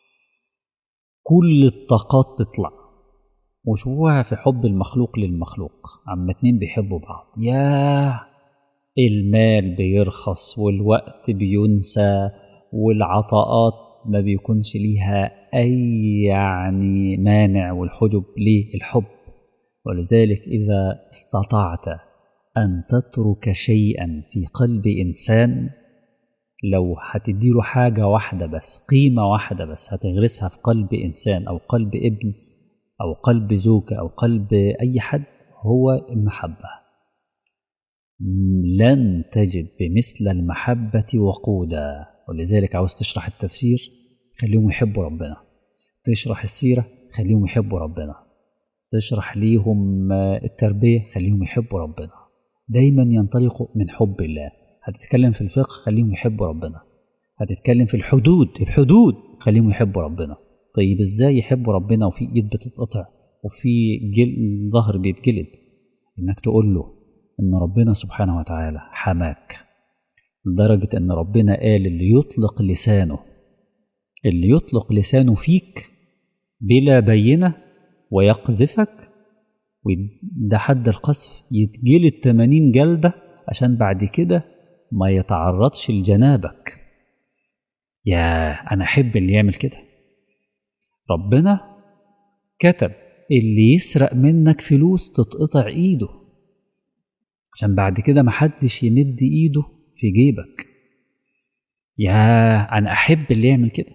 كل الطاقات تطلع وشوفوها في حب المخلوق للمخلوق عما اتنين بيحبوا بعض ياه المال بيرخص والوقت بينسى والعطاءات ما بيكونش ليها أي يعني مانع والحجب ليه الحب ولذلك إذا استطعت أن تترك شيئا في قلب إنسان لو هتديله حاجة واحدة بس قيمة واحدة بس هتغرسها في قلب إنسان أو قلب ابن أو قلب زوجة أو قلب أي حد هو المحبة لن تجد بمثل المحبة وقودا ولذلك عاوز تشرح التفسير خليهم يحبوا ربنا تشرح السيرة خليهم يحبوا ربنا تشرح ليهم التربية خليهم يحبوا ربنا دايما ينطلقوا من حب الله هتتكلم في الفقه خليهم يحبوا ربنا هتتكلم في الحدود الحدود خليهم يحبوا ربنا طيب ازاي يحبوا ربنا وفي ايد بتتقطع وفي جل... ظهر بيتجلد انك تقول له ان ربنا سبحانه وتعالى حماك لدرجة ان ربنا قال اللي يطلق لسانه اللي يطلق لسانه فيك بلا بينة ويقذفك وده حد القذف يتجلد 80 جلدة عشان بعد كده ما يتعرضش لجنابك يا أنا أحب اللي يعمل كده ربنا كتب اللي يسرق منك فلوس تتقطع ايده عشان بعد كده محدش يمد ايده في جيبك يا انا احب اللي يعمل كده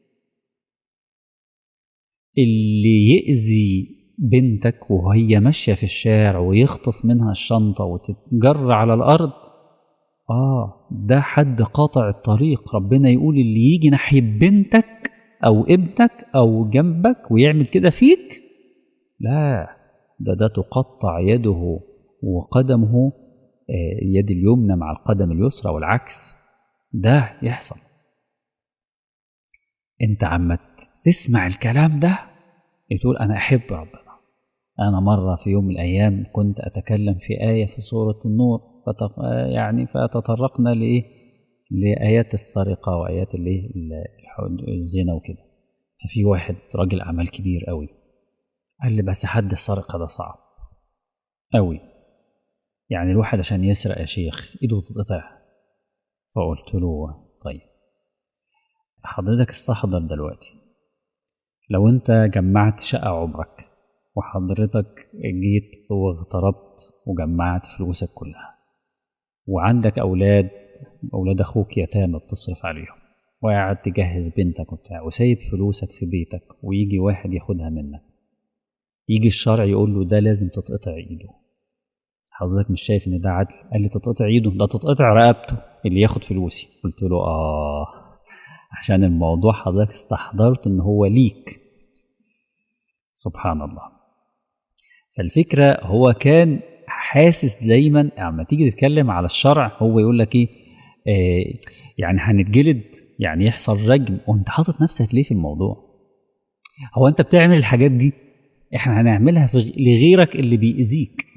اللي يأذي بنتك وهي ماشية في الشارع ويخطف منها الشنطة وتتجر على الأرض آه ده حد قاطع الطريق ربنا يقول اللي يجي ناحية بنتك أو ابنك أو جنبك ويعمل كده فيك لا ده ده تقطع يده وقدمه يد اليمنى مع القدم اليسرى والعكس ده يحصل انت عم تسمع الكلام ده تقول انا احب ربنا انا مره في يوم من الايام كنت اتكلم في ايه في سوره النور فتق... يعني فتطرقنا لايه لايات السرقه وايات الايه الزنا وكده ففي واحد راجل اعمال كبير قوي قال لي بس حد السرقه ده صعب قوي يعني الواحد عشان يسرق يا شيخ ايده تتقطع فقلت له طيب حضرتك استحضر دلوقتي لو انت جمعت شقة عمرك وحضرتك جيت واغتربت وجمعت فلوسك كلها وعندك أولاد أولاد أخوك يتامى بتصرف عليهم وقاعد تجهز بنتك وبتاع وسايب فلوسك في بيتك ويجي واحد ياخدها منك يجي الشرع يقول له ده لازم تتقطع ايده حضرتك مش شايف ان ده عدل قال لي تتقطع ايده ده تتقطع رقبته اللي ياخد فلوسي قلت له اه عشان الموضوع حضرتك استحضرت ان هو ليك سبحان الله فالفكرة هو كان حاسس دايما اما تيجي تتكلم على الشرع هو يقول لك ايه آه يعني هنتجلد يعني يحصل رجم وانت حاطط نفسك ليه في الموضوع هو انت بتعمل الحاجات دي احنا هنعملها في لغيرك اللي بيأذيك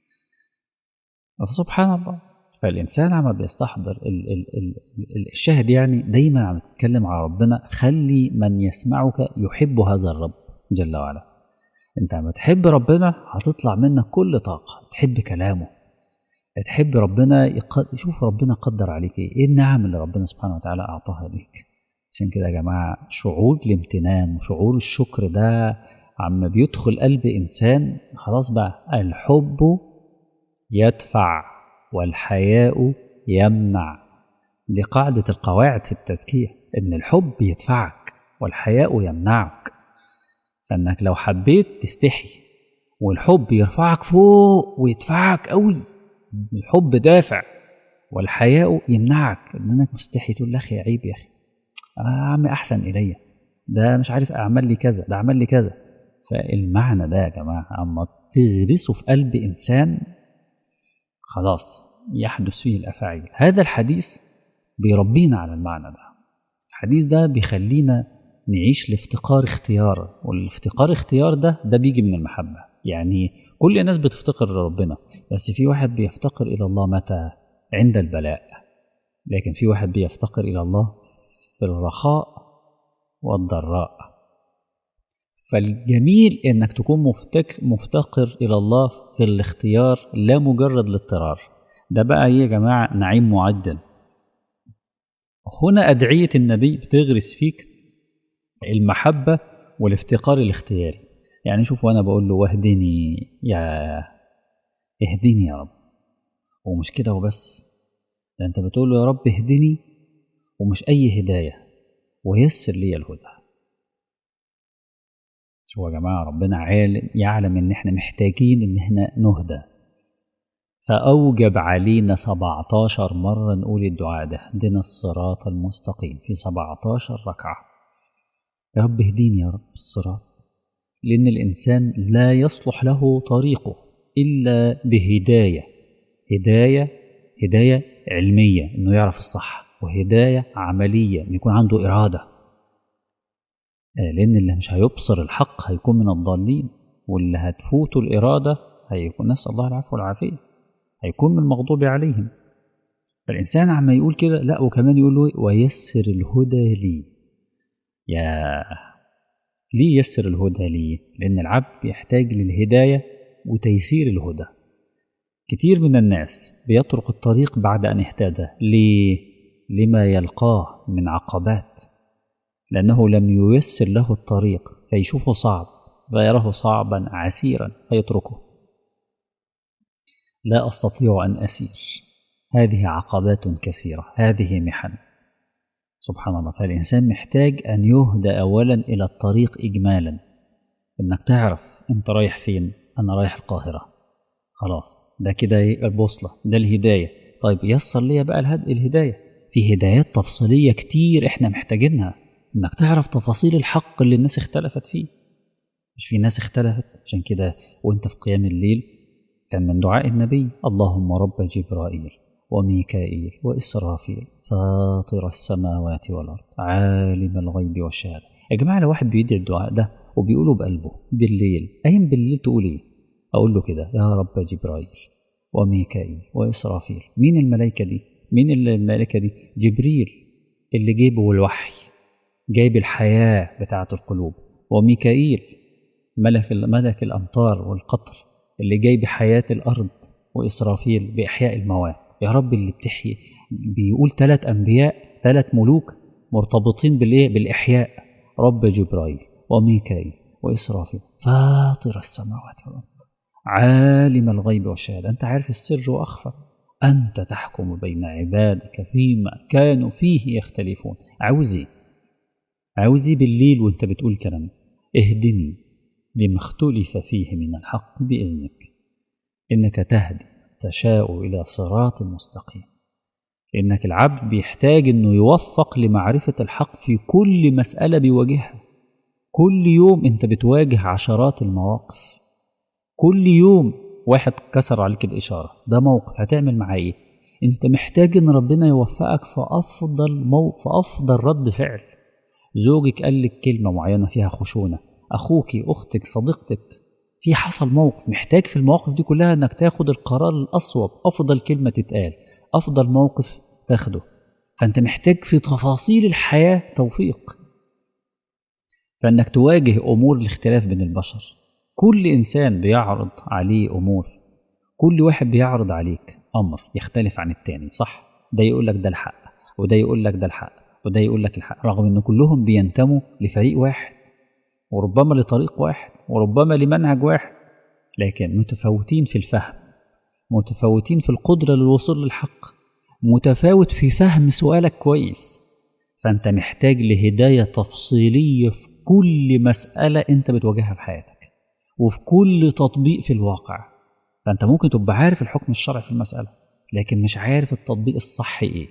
فسبحان الله فالإنسان عم بيستحضر ال ال ال ال الشاهد يعني دايما عم تتكلم على ربنا خلي من يسمعك يحب هذا الرب جل وعلا انت عم تحب ربنا هتطلع منك كل طاقة تحب كلامه تحب ربنا يقد... شوف ربنا قدر عليك ايه ايه النعم اللي ربنا سبحانه وتعالى اعطاها ليك عشان كده يا جماعة شعور الامتنان وشعور الشكر ده عم بيدخل قلب انسان خلاص بقى الحب يدفع والحياء يمنع دي قاعدة القواعد في التزكية إن الحب يدفعك والحياء يمنعك فإنك لو حبيت تستحي والحب يرفعك فوق ويدفعك قوي الحب دافع والحياء يمنعك إنك مستحي تقول يا أخي عيب يا أخي آه عمي أحسن إلي ده مش عارف أعمل لي كذا ده عمل لي كذا فالمعنى ده يا جماعة أما تغرسه في قلب إنسان خلاص يحدث فيه الافاعيل هذا الحديث بيربينا على المعنى ده الحديث ده بيخلينا نعيش لافتقار اختيار والافتقار اختيار ده ده بيجي من المحبه يعني كل الناس بتفتقر لربنا بس في واحد بيفتقر إلى الله متى عند البلاء لكن في واحد بيفتقر إلى الله في الرخاء والضراء فالجميل انك تكون مفتك مفتقر الى الله في الاختيار لا مجرد الاضطرار ده بقى ايه يا جماعه نعيم معدل هنا ادعيه النبي بتغرس فيك المحبه والافتقار الاختياري يعني شوف وانا بقول له واهدني يا اهدني يا رب ومش كده وبس ده انت بتقول له يا رب اهدني ومش اي هدايه ويسر لي الهدى شو يا جماعة ربنا عالم يعلم إن إحنا محتاجين إن إحنا نهدى فأوجب علينا 17 مرة نقول الدعاء ده اهدنا الصراط المستقيم في 17 ركعة يا رب اهديني يا رب الصراط لأن الإنسان لا يصلح له طريقه إلا بهداية هداية هداية علمية إنه يعرف الصح وهداية عملية إنه يكون عنده إرادة لأن اللي مش هيبصر الحق هيكون من الضالين واللي هتفوته الإرادة هيكون نسأل الله العفو والعافية هيكون من المغضوب عليهم فالإنسان عما يقول كده لا وكمان يقول له ويسر الهدى لي يا ليه يسر الهدى لي لأن العبد يحتاج للهداية وتيسير الهدى كتير من الناس بيطرق الطريق بعد أن اهتدى ليه؟ لما يلقاه من عقبات لأنه لم ييسر له الطريق فيشوفه صعب فيراه صعبا عسيرا فيتركه لا أستطيع أن أسير هذه عقبات كثيرة هذه محن سبحان الله فالإنسان محتاج أن يهدى أولا إلى الطريق إجمالا إنك تعرف أنت رايح فين أنا رايح القاهرة خلاص ده كده البوصلة ده الهداية طيب يسر لي بقى الهد... الهداية في هدايات تفصيلية كتير إحنا محتاجينها انك تعرف تفاصيل الحق اللي الناس اختلفت فيه مش في ناس اختلفت عشان كده وانت في قيام الليل كان من دعاء النبي اللهم رب جبرائيل وميكائيل وإسرافيل فاطر السماوات والأرض عالم الغيب والشهادة يا جماعة لو واحد بيدعي الدعاء ده وبيقوله بقلبه بالليل قايم بالليل تقول ايه أقول له كده يا رب جبرائيل وميكائيل وإسرافيل مين الملائكة دي مين الملائكة دي جبريل اللي جيبه الوحي جايب الحياة بتاعة القلوب وميكائيل ملك ملك الأمطار والقطر اللي جايب حياة الأرض وإسرافيل بإحياء الموات يا رب اللي بتحيي بيقول ثلاث أنبياء ثلاث ملوك مرتبطين بالإيه بالإحياء رب جبرائيل وميكائيل وإسرافيل فاطر السماوات والأرض عالم الغيب والشهادة أنت عارف السر وأخفى أنت تحكم بين عبادك فيما كانوا فيه يختلفون عاوز إيه عاوز بالليل وانت بتقول كلام اهدني لما اختلف فيه من الحق بإذنك إنك تهدي تشاء إلى صراط مستقيم إنك العبد بيحتاج إنه يوفق لمعرفة الحق في كل مسألة بيواجهها كل يوم أنت بتواجه عشرات المواقف كل يوم واحد كسر عليك الإشارة ده موقف هتعمل معاه إيه؟ أنت محتاج إن ربنا يوفقك في أفضل مو في أفضل رد فعل زوجك قال لك كلمة معينة فيها خشونة أخوك أختك صديقتك في حصل موقف محتاج في المواقف دي كلها إنك تاخد القرار الأصوب أفضل كلمة تتقال أفضل موقف تاخده فأنت محتاج في تفاصيل الحياة توفيق فإنك تواجه أمور الاختلاف بين البشر كل إنسان بيعرض عليه أمور كل واحد بيعرض عليك أمر يختلف عن التاني صح ده يقول لك ده الحق وده يقول لك ده الحق وده يقول لك الحق رغم ان كلهم بينتموا لفريق واحد وربما لطريق واحد وربما لمنهج واحد لكن متفاوتين في الفهم متفاوتين في القدرة للوصول للحق متفاوت في فهم سؤالك كويس فأنت محتاج لهداية تفصيلية في كل مسألة أنت بتواجهها في حياتك وفي كل تطبيق في الواقع فأنت ممكن تبقى عارف الحكم الشرعي في المسألة لكن مش عارف التطبيق الصح إيه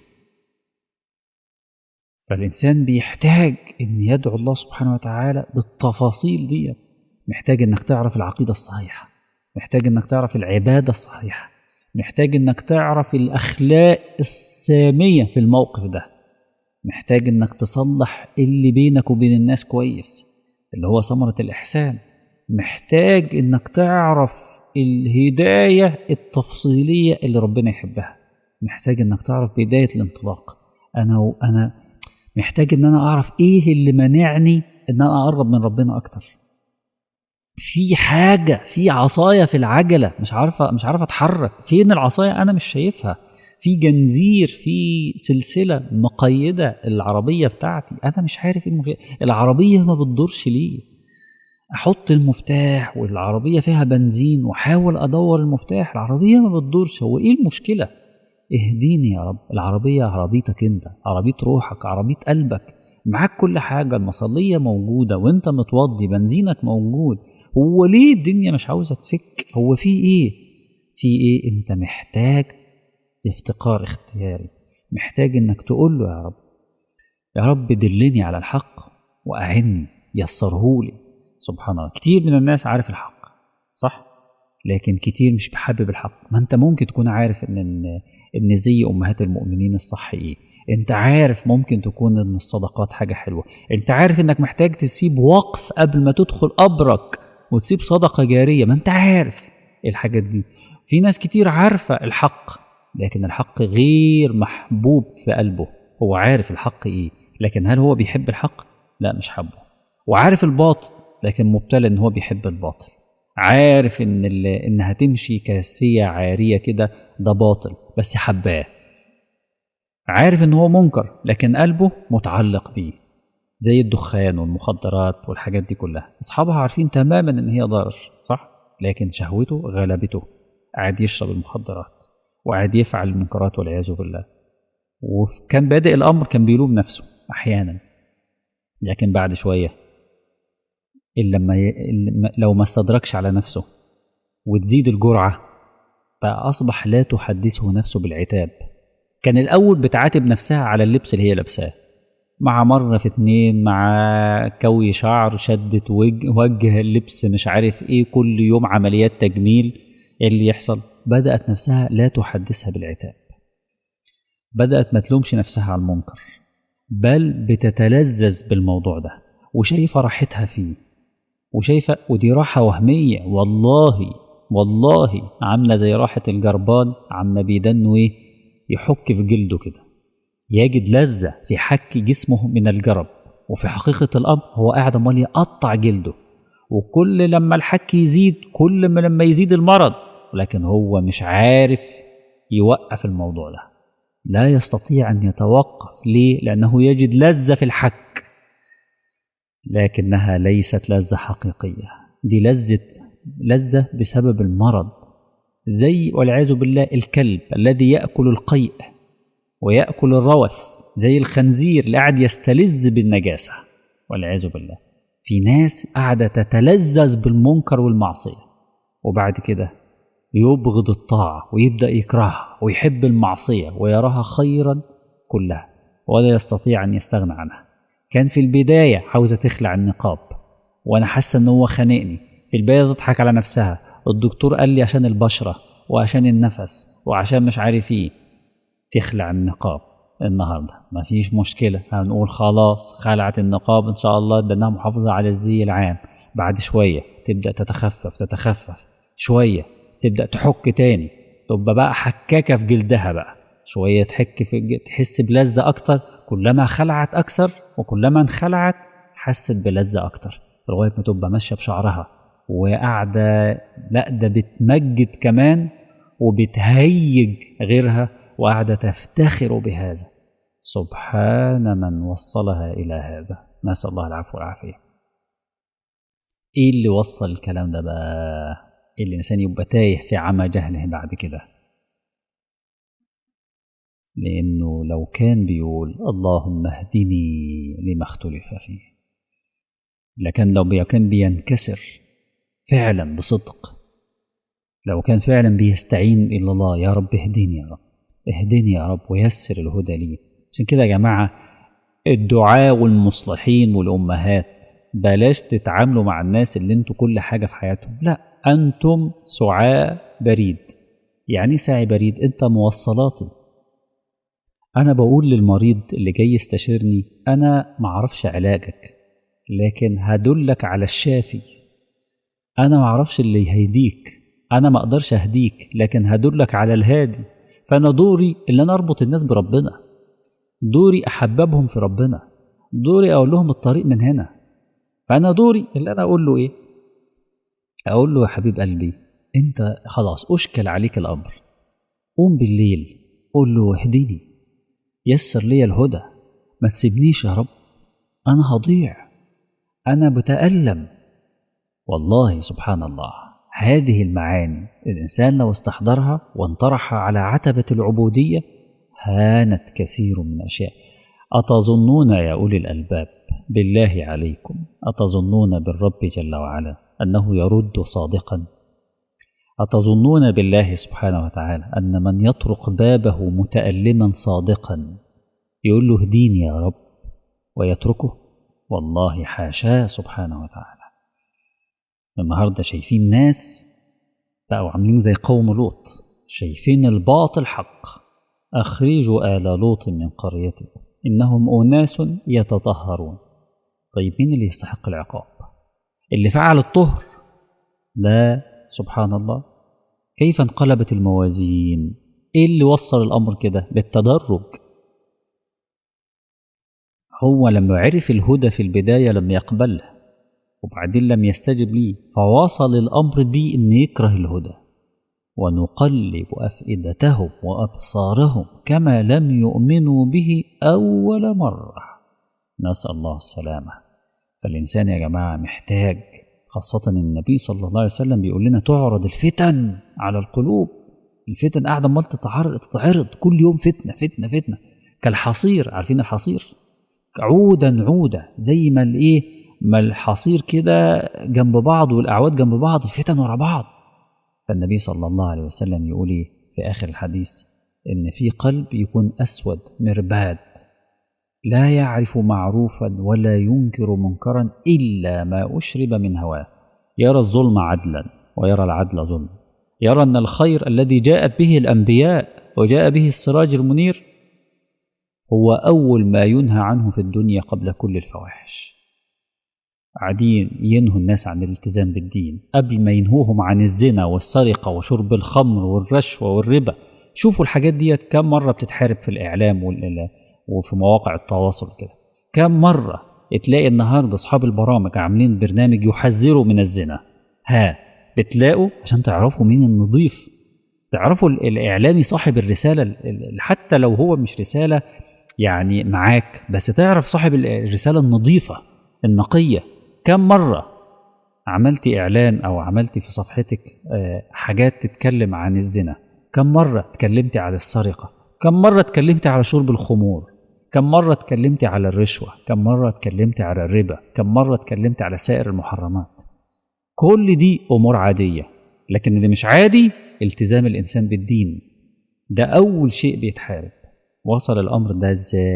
فالإنسان بيحتاج إن يدعو الله سبحانه وتعالى بالتفاصيل دي محتاج إنك تعرف العقيدة الصحيحة محتاج إنك تعرف العبادة الصحيحة محتاج إنك تعرف الأخلاق السامية في الموقف ده محتاج إنك تصلح اللي بينك وبين الناس كويس اللي هو ثمرة الإحسان محتاج انك تعرف الهدايه التفصيليه اللي ربنا يحبها محتاج انك تعرف بدايه الانطلاق انا وانا محتاج ان انا اعرف ايه اللي مانعني ان انا اقرب من ربنا اكتر في حاجه في عصايه في العجله مش عارفه مش عارفه اتحرك فين العصايه انا مش شايفها في جنزير في سلسله مقيده العربيه بتاعتي انا مش عارف ايه المشكله العربيه ما بتدورش ليه احط المفتاح والعربيه فيها بنزين واحاول ادور المفتاح العربيه ما بتدورش هو ايه المشكله اهديني يا رب العربيه عربيتك انت عربيه روحك عربيه قلبك معاك كل حاجه المصليه موجوده وانت متوضي بنزينك موجود هو ليه الدنيا مش عاوزه تفك هو في ايه في ايه انت محتاج افتقار اختياري محتاج انك تقول له يا رب يا رب دلني على الحق واعني يسرهولي سبحان الله كتير من الناس عارف الحق صح لكن كتير مش بحابب الحق ما انت ممكن تكون عارف ان ان زي امهات المؤمنين الصح ايه انت عارف ممكن تكون ان الصدقات حاجه حلوه انت عارف انك محتاج تسيب وقف قبل ما تدخل قبرك وتسيب صدقه جاريه ما انت عارف الحاجات دي في ناس كتير عارفه الحق لكن الحق غير محبوب في قلبه هو عارف الحق ايه لكن هل هو بيحب الحق لا مش حبه وعارف الباطل لكن مبتلى ان هو بيحب الباطل عارف ان ان هتمشي كاسيه عاريه كده ده باطل بس حباه عارف ان هو منكر لكن قلبه متعلق بيه زي الدخان والمخدرات والحاجات دي كلها اصحابها عارفين تماما ان هي ضرر صح لكن شهوته غلبته قاعد يشرب المخدرات وقاعد يفعل المنكرات والعياذ بالله وكان بادئ الامر كان بيلوم نفسه احيانا لكن بعد شويه إلا لما ي... لو ما استدركش على نفسه وتزيد الجرعه بقى اصبح لا تحدثه نفسه بالعتاب كان الاول بتعاتب نفسها على اللبس اللي هي لابساه مع مرة في اتنين مع كوي شعر شدة وجه, وجه اللبس مش عارف ايه كل يوم عمليات تجميل ايه اللي يحصل بدأت نفسها لا تحدثها بالعتاب بدأت ما تلومش نفسها على المنكر بل بتتلذذ بالموضوع ده وشايفة راحتها فيه وشايفة ودي راحة وهمية والله والله عاملة زي راحة الجربان عما بيدنه ايه يحك في جلده كده يجد لذة في حك جسمه من الجرب وفي حقيقة الأمر هو قاعد أمال يقطع جلده وكل لما الحك يزيد كل ما لما يزيد المرض لكن هو مش عارف يوقف الموضوع ده لا يستطيع أن يتوقف ليه؟ لأنه يجد لذة في الحك لكنها ليست لذة حقيقية دي لذة لذة بسبب المرض زي والعياذ بالله الكلب الذي يأكل القيء ويأكل الروث زي الخنزير اللي قاعد يستلذ بالنجاسة والعياذ بالله في ناس قاعدة تتلذذ بالمنكر والمعصية وبعد كده يبغض الطاعة ويبدأ يكرهها ويحب المعصية ويراها خيرا كلها ولا يستطيع أن يستغنى عنها كان في البداية عاوزة تخلع النقاب وأنا حاسة إن هو خانقني في البداية تضحك على نفسها الدكتور قال لي عشان البشرة وعشان النفس وعشان مش عارف ايه تخلع النقاب النهارده مفيش مشكلة هنقول خلاص خلعت النقاب إن شاء الله ده محافظة على الزي العام بعد شوية تبدأ تتخفف تتخفف شوية تبدأ تحك تاني تبقى بقى حكاكة في جلدها بقى شوية تحك في تحس بلذة أكتر كلما خلعت أكثر وكلما انخلعت حست بلذة أكتر لغاية ما تبقى ماشية بشعرها وقاعدة لا ده بتمجد كمان وبتهيج غيرها وقاعدة تفتخر بهذا سبحان من وصلها إلى هذا نسأل الله العفو والعافية إيه اللي وصل الكلام ده بقى اللي الإنسان يبقى تايه في عمى جهله بعد كده لأنه لو كان بيقول اللهم اهدني لما اختلف فيه لكن لو كان بينكسر فعلا بصدق لو كان فعلا بيستعين إلى الله يا رب اهدني يا رب اهدني يا رب ويسر الهدى لي عشان كده يا جماعة الدعاء والمصلحين والأمهات بلاش تتعاملوا مع الناس اللي انتوا كل حاجة في حياتهم لا أنتم سعاء بريد يعني ساعي بريد انت موصلاتي أنا بقول للمريض اللي جاي يستشيرني أنا معرفش علاجك لكن هدلك على الشافي انا ما اعرفش اللي هيديك انا ما اقدرش اهديك لكن هدلك على الهادي فانا دوري اللي انا اربط الناس بربنا دوري احببهم في ربنا دوري اقول لهم الطريق من هنا فانا دوري اللي انا اقول له ايه اقول له يا حبيب قلبي انت خلاص اشكل عليك الامر قوم بالليل قول له اهدني يسر لي الهدى ما تسيبنيش يا رب انا هضيع انا بتالم والله سبحان الله هذه المعاني الانسان لو استحضرها وانطرح على عتبه العبوديه هانت كثير من الاشياء اتظنون يا اولي الالباب بالله عليكم اتظنون بالرب جل وعلا انه يرد صادقا اتظنون بالله سبحانه وتعالى ان من يطرق بابه متالما صادقا يقول له اهديني يا رب ويتركه والله حاشاه سبحانه وتعالى النهارده شايفين ناس بقوا عاملين زي قوم لوط شايفين الباطل حق اخرجوا ال لوط من قريتكم انهم اناس يتطهرون طيب مين اللي يستحق العقاب اللي فعل الطهر لا سبحان الله كيف انقلبت الموازين ايه اللي وصل الامر كده بالتدرج هو لما عرف الهدى في البدايه لم يقبله وبعدين لم يستجب لي فواصل الامر بي ان يكره الهدى ونقلب افئدتهم وابصارهم كما لم يؤمنوا به اول مره نسال الله السلامه فالانسان يا جماعه محتاج خاصة النبي صلى الله عليه وسلم بيقول لنا تعرض الفتن على القلوب الفتن قاعدة عمال تتعرض تتعرض كل يوم فتنة فتنة فتنة كالحصير عارفين الحصير عودا عودا زي ما الايه ما الحصير كده جنب بعض والاعواد جنب بعض الفتن ورا بعض فالنبي صلى الله عليه وسلم يقول ايه في اخر الحديث ان في قلب يكون اسود مرباد لا يعرف معروفا ولا ينكر منكرا الا ما اشرب من هواه يرى الظلم عدلا ويرى العدل ظلم يرى ان الخير الذي جاءت به الانبياء وجاء به السراج المنير هو اول ما ينهى عنه في الدنيا قبل كل الفواحش قاعدين ينهوا الناس عن الالتزام بالدين قبل ما ينهوهم عن الزنا والسرقه وشرب الخمر والرشوه والربا شوفوا الحاجات ديت كم مره بتتحارب في الاعلام وال وفي مواقع التواصل كده كم مرة تلاقي النهاردة أصحاب البرامج عاملين برنامج يحذروا من الزنا ها بتلاقوا عشان تعرفوا مين النظيف تعرفوا الإعلامي صاحب الرسالة حتى لو هو مش رسالة يعني معاك بس تعرف صاحب الرسالة النظيفة النقية كم مرة عملت إعلان أو عملت في صفحتك حاجات تتكلم عن الزنا كم مرة اتكلمت على السرقة كم مرة اتكلمت على شرب الخمور كم مرة اتكلمت على الرشوة كم مرة اتكلمت على الربا كم مرة اتكلمت على سائر المحرمات كل دي أمور عادية لكن اللي مش عادي التزام الإنسان بالدين ده أول شيء بيتحارب وصل الأمر ده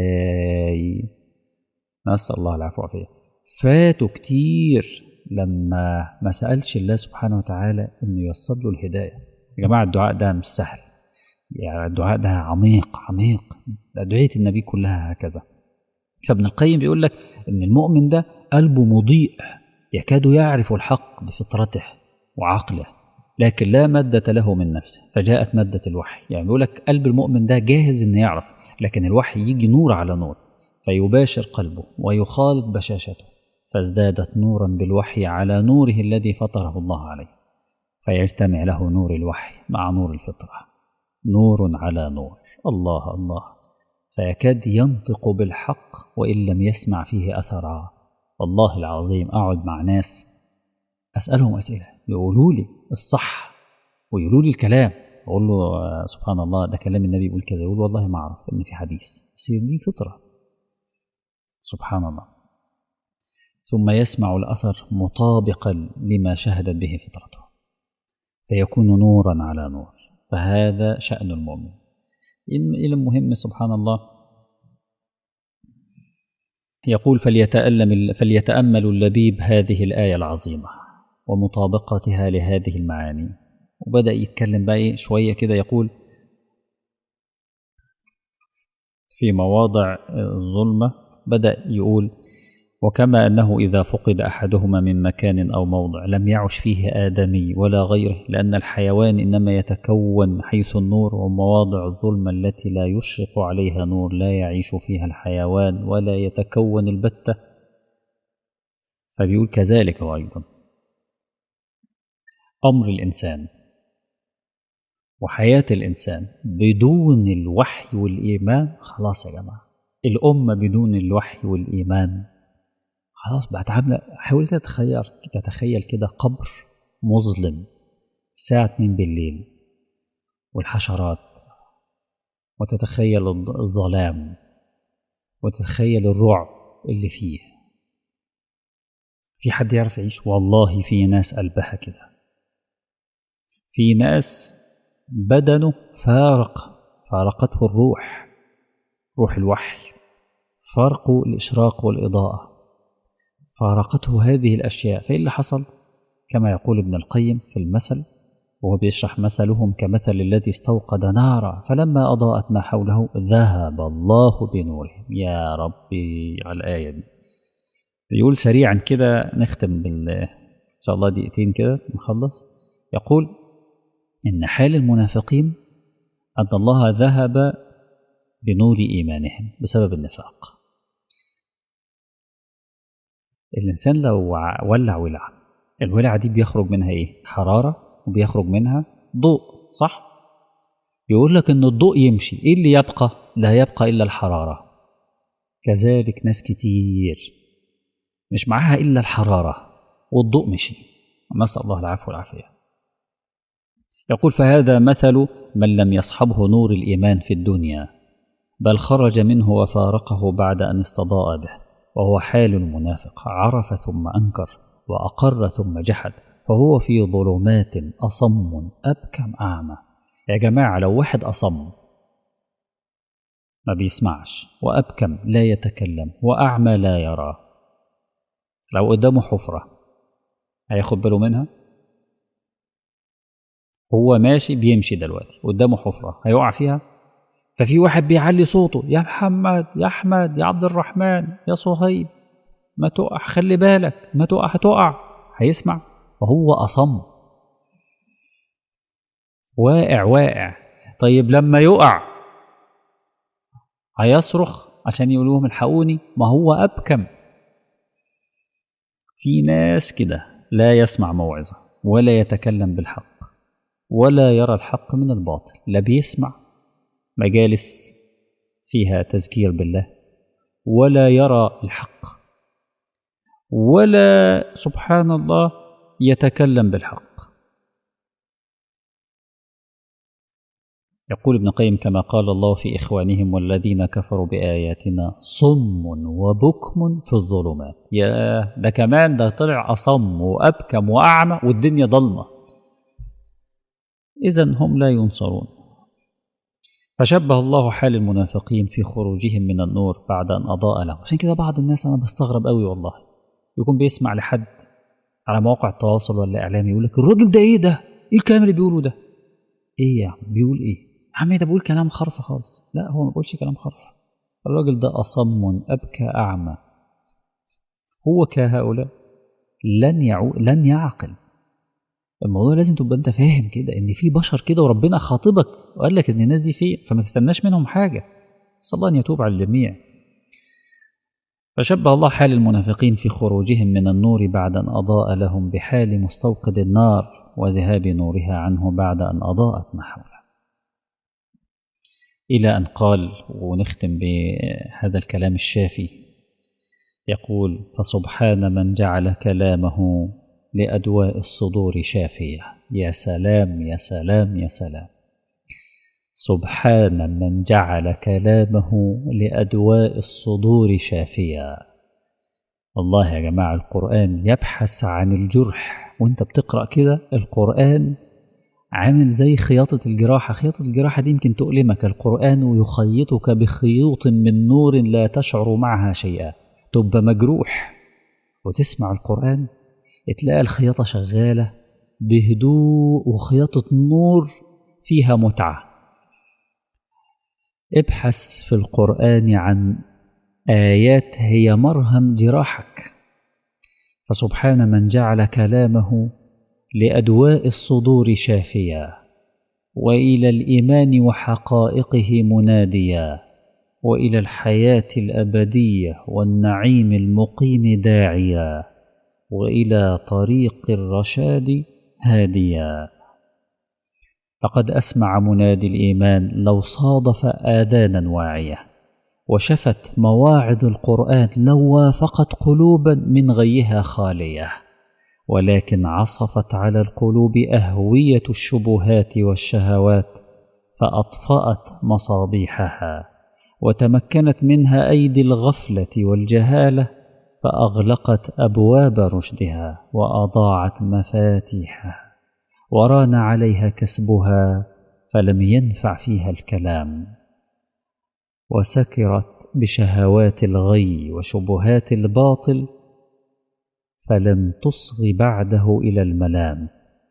إزاي نسأل الله العفو والعافية فاتوا كتير لما ما سألش الله سبحانه وتعالى إنه يوصل له الهداية يا جماعة الدعاء ده مش سهل يعني الدعاء ده عميق عميق أدعية النبي كلها هكذا فابن القيم بيقول لك إن المؤمن ده قلبه مضيء يكاد يعرف الحق بفطرته وعقله لكن لا مادة له من نفسه فجاءت مادة الوحي يعني بيقول لك قلب المؤمن ده جاهز إنه يعرف لكن الوحي يجي نور على نور فيباشر قلبه ويخالط بشاشته فازدادت نورا بالوحي على نوره الذي فطره الله عليه فيجتمع له نور الوحي مع نور الفطره نور على نور الله الله فيكاد ينطق بالحق وان لم يسمع فيه اثرا والله العظيم اقعد مع ناس اسالهم اسئله يقولوا لي الصح ويقولوا لي الكلام اقول له سبحان الله ده كلام النبي يقول كذا يقول والله ما اعرف ان في حديث بس دي فطره سبحان الله ثم يسمع الاثر مطابقا لما شهدت به فطرته فيكون نورا على نور فهذا شأن المؤمن إلى المهم سبحان الله يقول فليتألم فليتأمل اللبيب هذه الآية العظيمة ومطابقتها لهذه المعاني وبدأ يتكلم بقى شوية كده يقول في مواضع الظلمة بدأ يقول وكما أنه إذا فقد أحدهما من مكان أو موضع لم يعش فيه آدمي ولا غيره لأن الحيوان إنما يتكون حيث النور ومواضع الظلمة التي لا يشرق عليها نور لا يعيش فيها الحيوان ولا يتكون البتة فبيقول كذلك أيضا أمر الإنسان وحياة الإنسان بدون الوحي والإيمان خلاص يا جماعة الأمة بدون الوحي والإيمان خلاص بقت عاملة حاول تتخيل تتخيل كده قبر مظلم الساعة 2 بالليل والحشرات وتتخيل الظلام وتتخيل الرعب اللي فيه في حد يعرف يعيش والله في ناس قلبها كده في ناس بدنه فارق فارقته الروح روح الوحي فارقه الإشراق والإضاءة فارقته هذه الأشياء فإيه اللي حصل كما يقول ابن القيم في المثل وهو بيشرح مثلهم كمثل الذي استوقد نارا فلما أضاءت ما حوله ذهب الله بنورهم يا ربي على الآية دي بيقول سريعا كده نختم بال إن شاء الله دقيقتين كده نخلص يقول إن حال المنافقين أن الله ذهب بنور إيمانهم بسبب النفاق الإنسان لو ولع ولعة الولعة دي بيخرج منها إيه؟ حرارة وبيخرج منها ضوء صح؟ يقول لك إن الضوء يمشي إيه اللي يبقى؟ لا يبقى إلا الحرارة كذلك ناس كتير مش معاها إلا الحرارة والضوء مشي نسأل الله العفو والعافية يقول فهذا مثل من لم يصحبه نور الإيمان في الدنيا بل خرج منه وفارقه بعد أن استضاء به وهو حال المنافق عرف ثم أنكر وأقر ثم جحد فهو في ظلمات أصم أبكم أعمى يا جماعة لو واحد أصم ما بيسمعش وأبكم لا يتكلم وأعمى لا يرى لو قدامه حفرة هياخد باله منها هو ماشي بيمشي دلوقتي قدامه حفرة هيقع فيها ففي واحد بيعلي صوته يا محمد يا أحمد يا عبد الرحمن يا صهيب ما تقع خلي بالك ما تقع هتقع هيسمع وهو أصم واقع واقع طيب لما يقع هيصرخ عشان يقول لهم الحقوني ما هو أبكم في ناس كده لا يسمع موعظة ولا يتكلم بالحق ولا يرى الحق من الباطل لا بيسمع مجالس فيها تذكير بالله ولا يرى الحق ولا سبحان الله يتكلم بالحق يقول ابن قيم كما قال الله في إخوانهم والذين كفروا بآياتنا صم وبكم في الظلمات يا ده كمان ده طلع أصم وأبكم وأعمى والدنيا ضلمة إذا هم لا ينصرون فشبه الله حال المنافقين في خروجهم من النور بعد أن أضاء لهم عشان كده بعض الناس أنا بستغرب قوي والله يكون بيسمع لحد على مواقع التواصل ولا إعلام يقول لك الراجل ده إيه ده؟ إيه الكلام اللي بيقوله ده؟ إيه يا عم بيقول إيه؟ عم ده بيقول كلام خرف خالص لا هو ما بيقولش كلام خرف الراجل ده أصم أبكى أعمى هو كهؤلاء لن يعو لن يعقل الموضوع لازم تبقى انت فاهم كده ان في بشر كده وربنا خاطبك وقال لك ان الناس دي فين فما تستناش منهم حاجه نسال الله ان يتوب على الجميع فشبه الله حال المنافقين في خروجهم من النور بعد ان اضاء لهم بحال مستوقد النار وذهاب نورها عنه بعد ان اضاءت ما حوله الى ان قال ونختم بهذا الكلام الشافي يقول فسبحان من جعل كلامه لأدواء الصدور شافية يا سلام يا سلام يا سلام سبحان من جعل كلامه لأدواء الصدور شافية والله يا جماعة القرآن يبحث عن الجرح وانت بتقرأ كده القرآن عامل زي خياطة الجراحة خياطة الجراحة دي يمكن تؤلمك القرآن يخيطك بخيوط من نور لا تشعر معها شيئا تبقى مجروح وتسمع القرآن تلاقي الخياطة شغالة بهدوء وخياطة نور فيها متعة ابحث في القرآن عن آيات هي مرهم جراحك فسبحان من جعل كلامه لأدواء الصدور شافيا وإلى الإيمان وحقائقه مناديا وإلى الحياة الأبدية والنعيم المقيم داعيا وإلى طريق الرشاد هاديا لقد أسمع منادي الإيمان لو صادف آذانا واعية وشفت مواعظ القرآن لو وافقت قلوبا من غيها خالية ولكن عصفت على القلوب أهوية الشبهات والشهوات فأطفأت مصابيحها وتمكنت منها أيدي الغفلة والجهالة فأغلقت أبواب رشدها وأضاعت مفاتيحها وران عليها كسبها فلم ينفع فيها الكلام وسكرت بشهوات الغي وشبهات الباطل فلم تصغ بعده الى الملام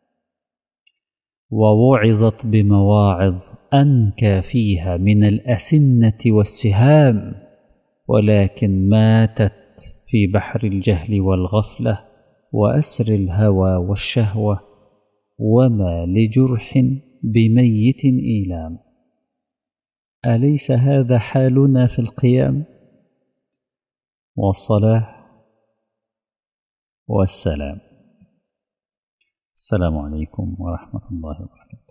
ووعظت بمواعظ انكى فيها من الاسنه والسهام ولكن ماتت في بحر الجهل والغفله واسر الهوى والشهوه وما لجرح بميت ايلام اليس هذا حالنا في القيام والصلاه والسلام السلام عليكم ورحمه الله وبركاته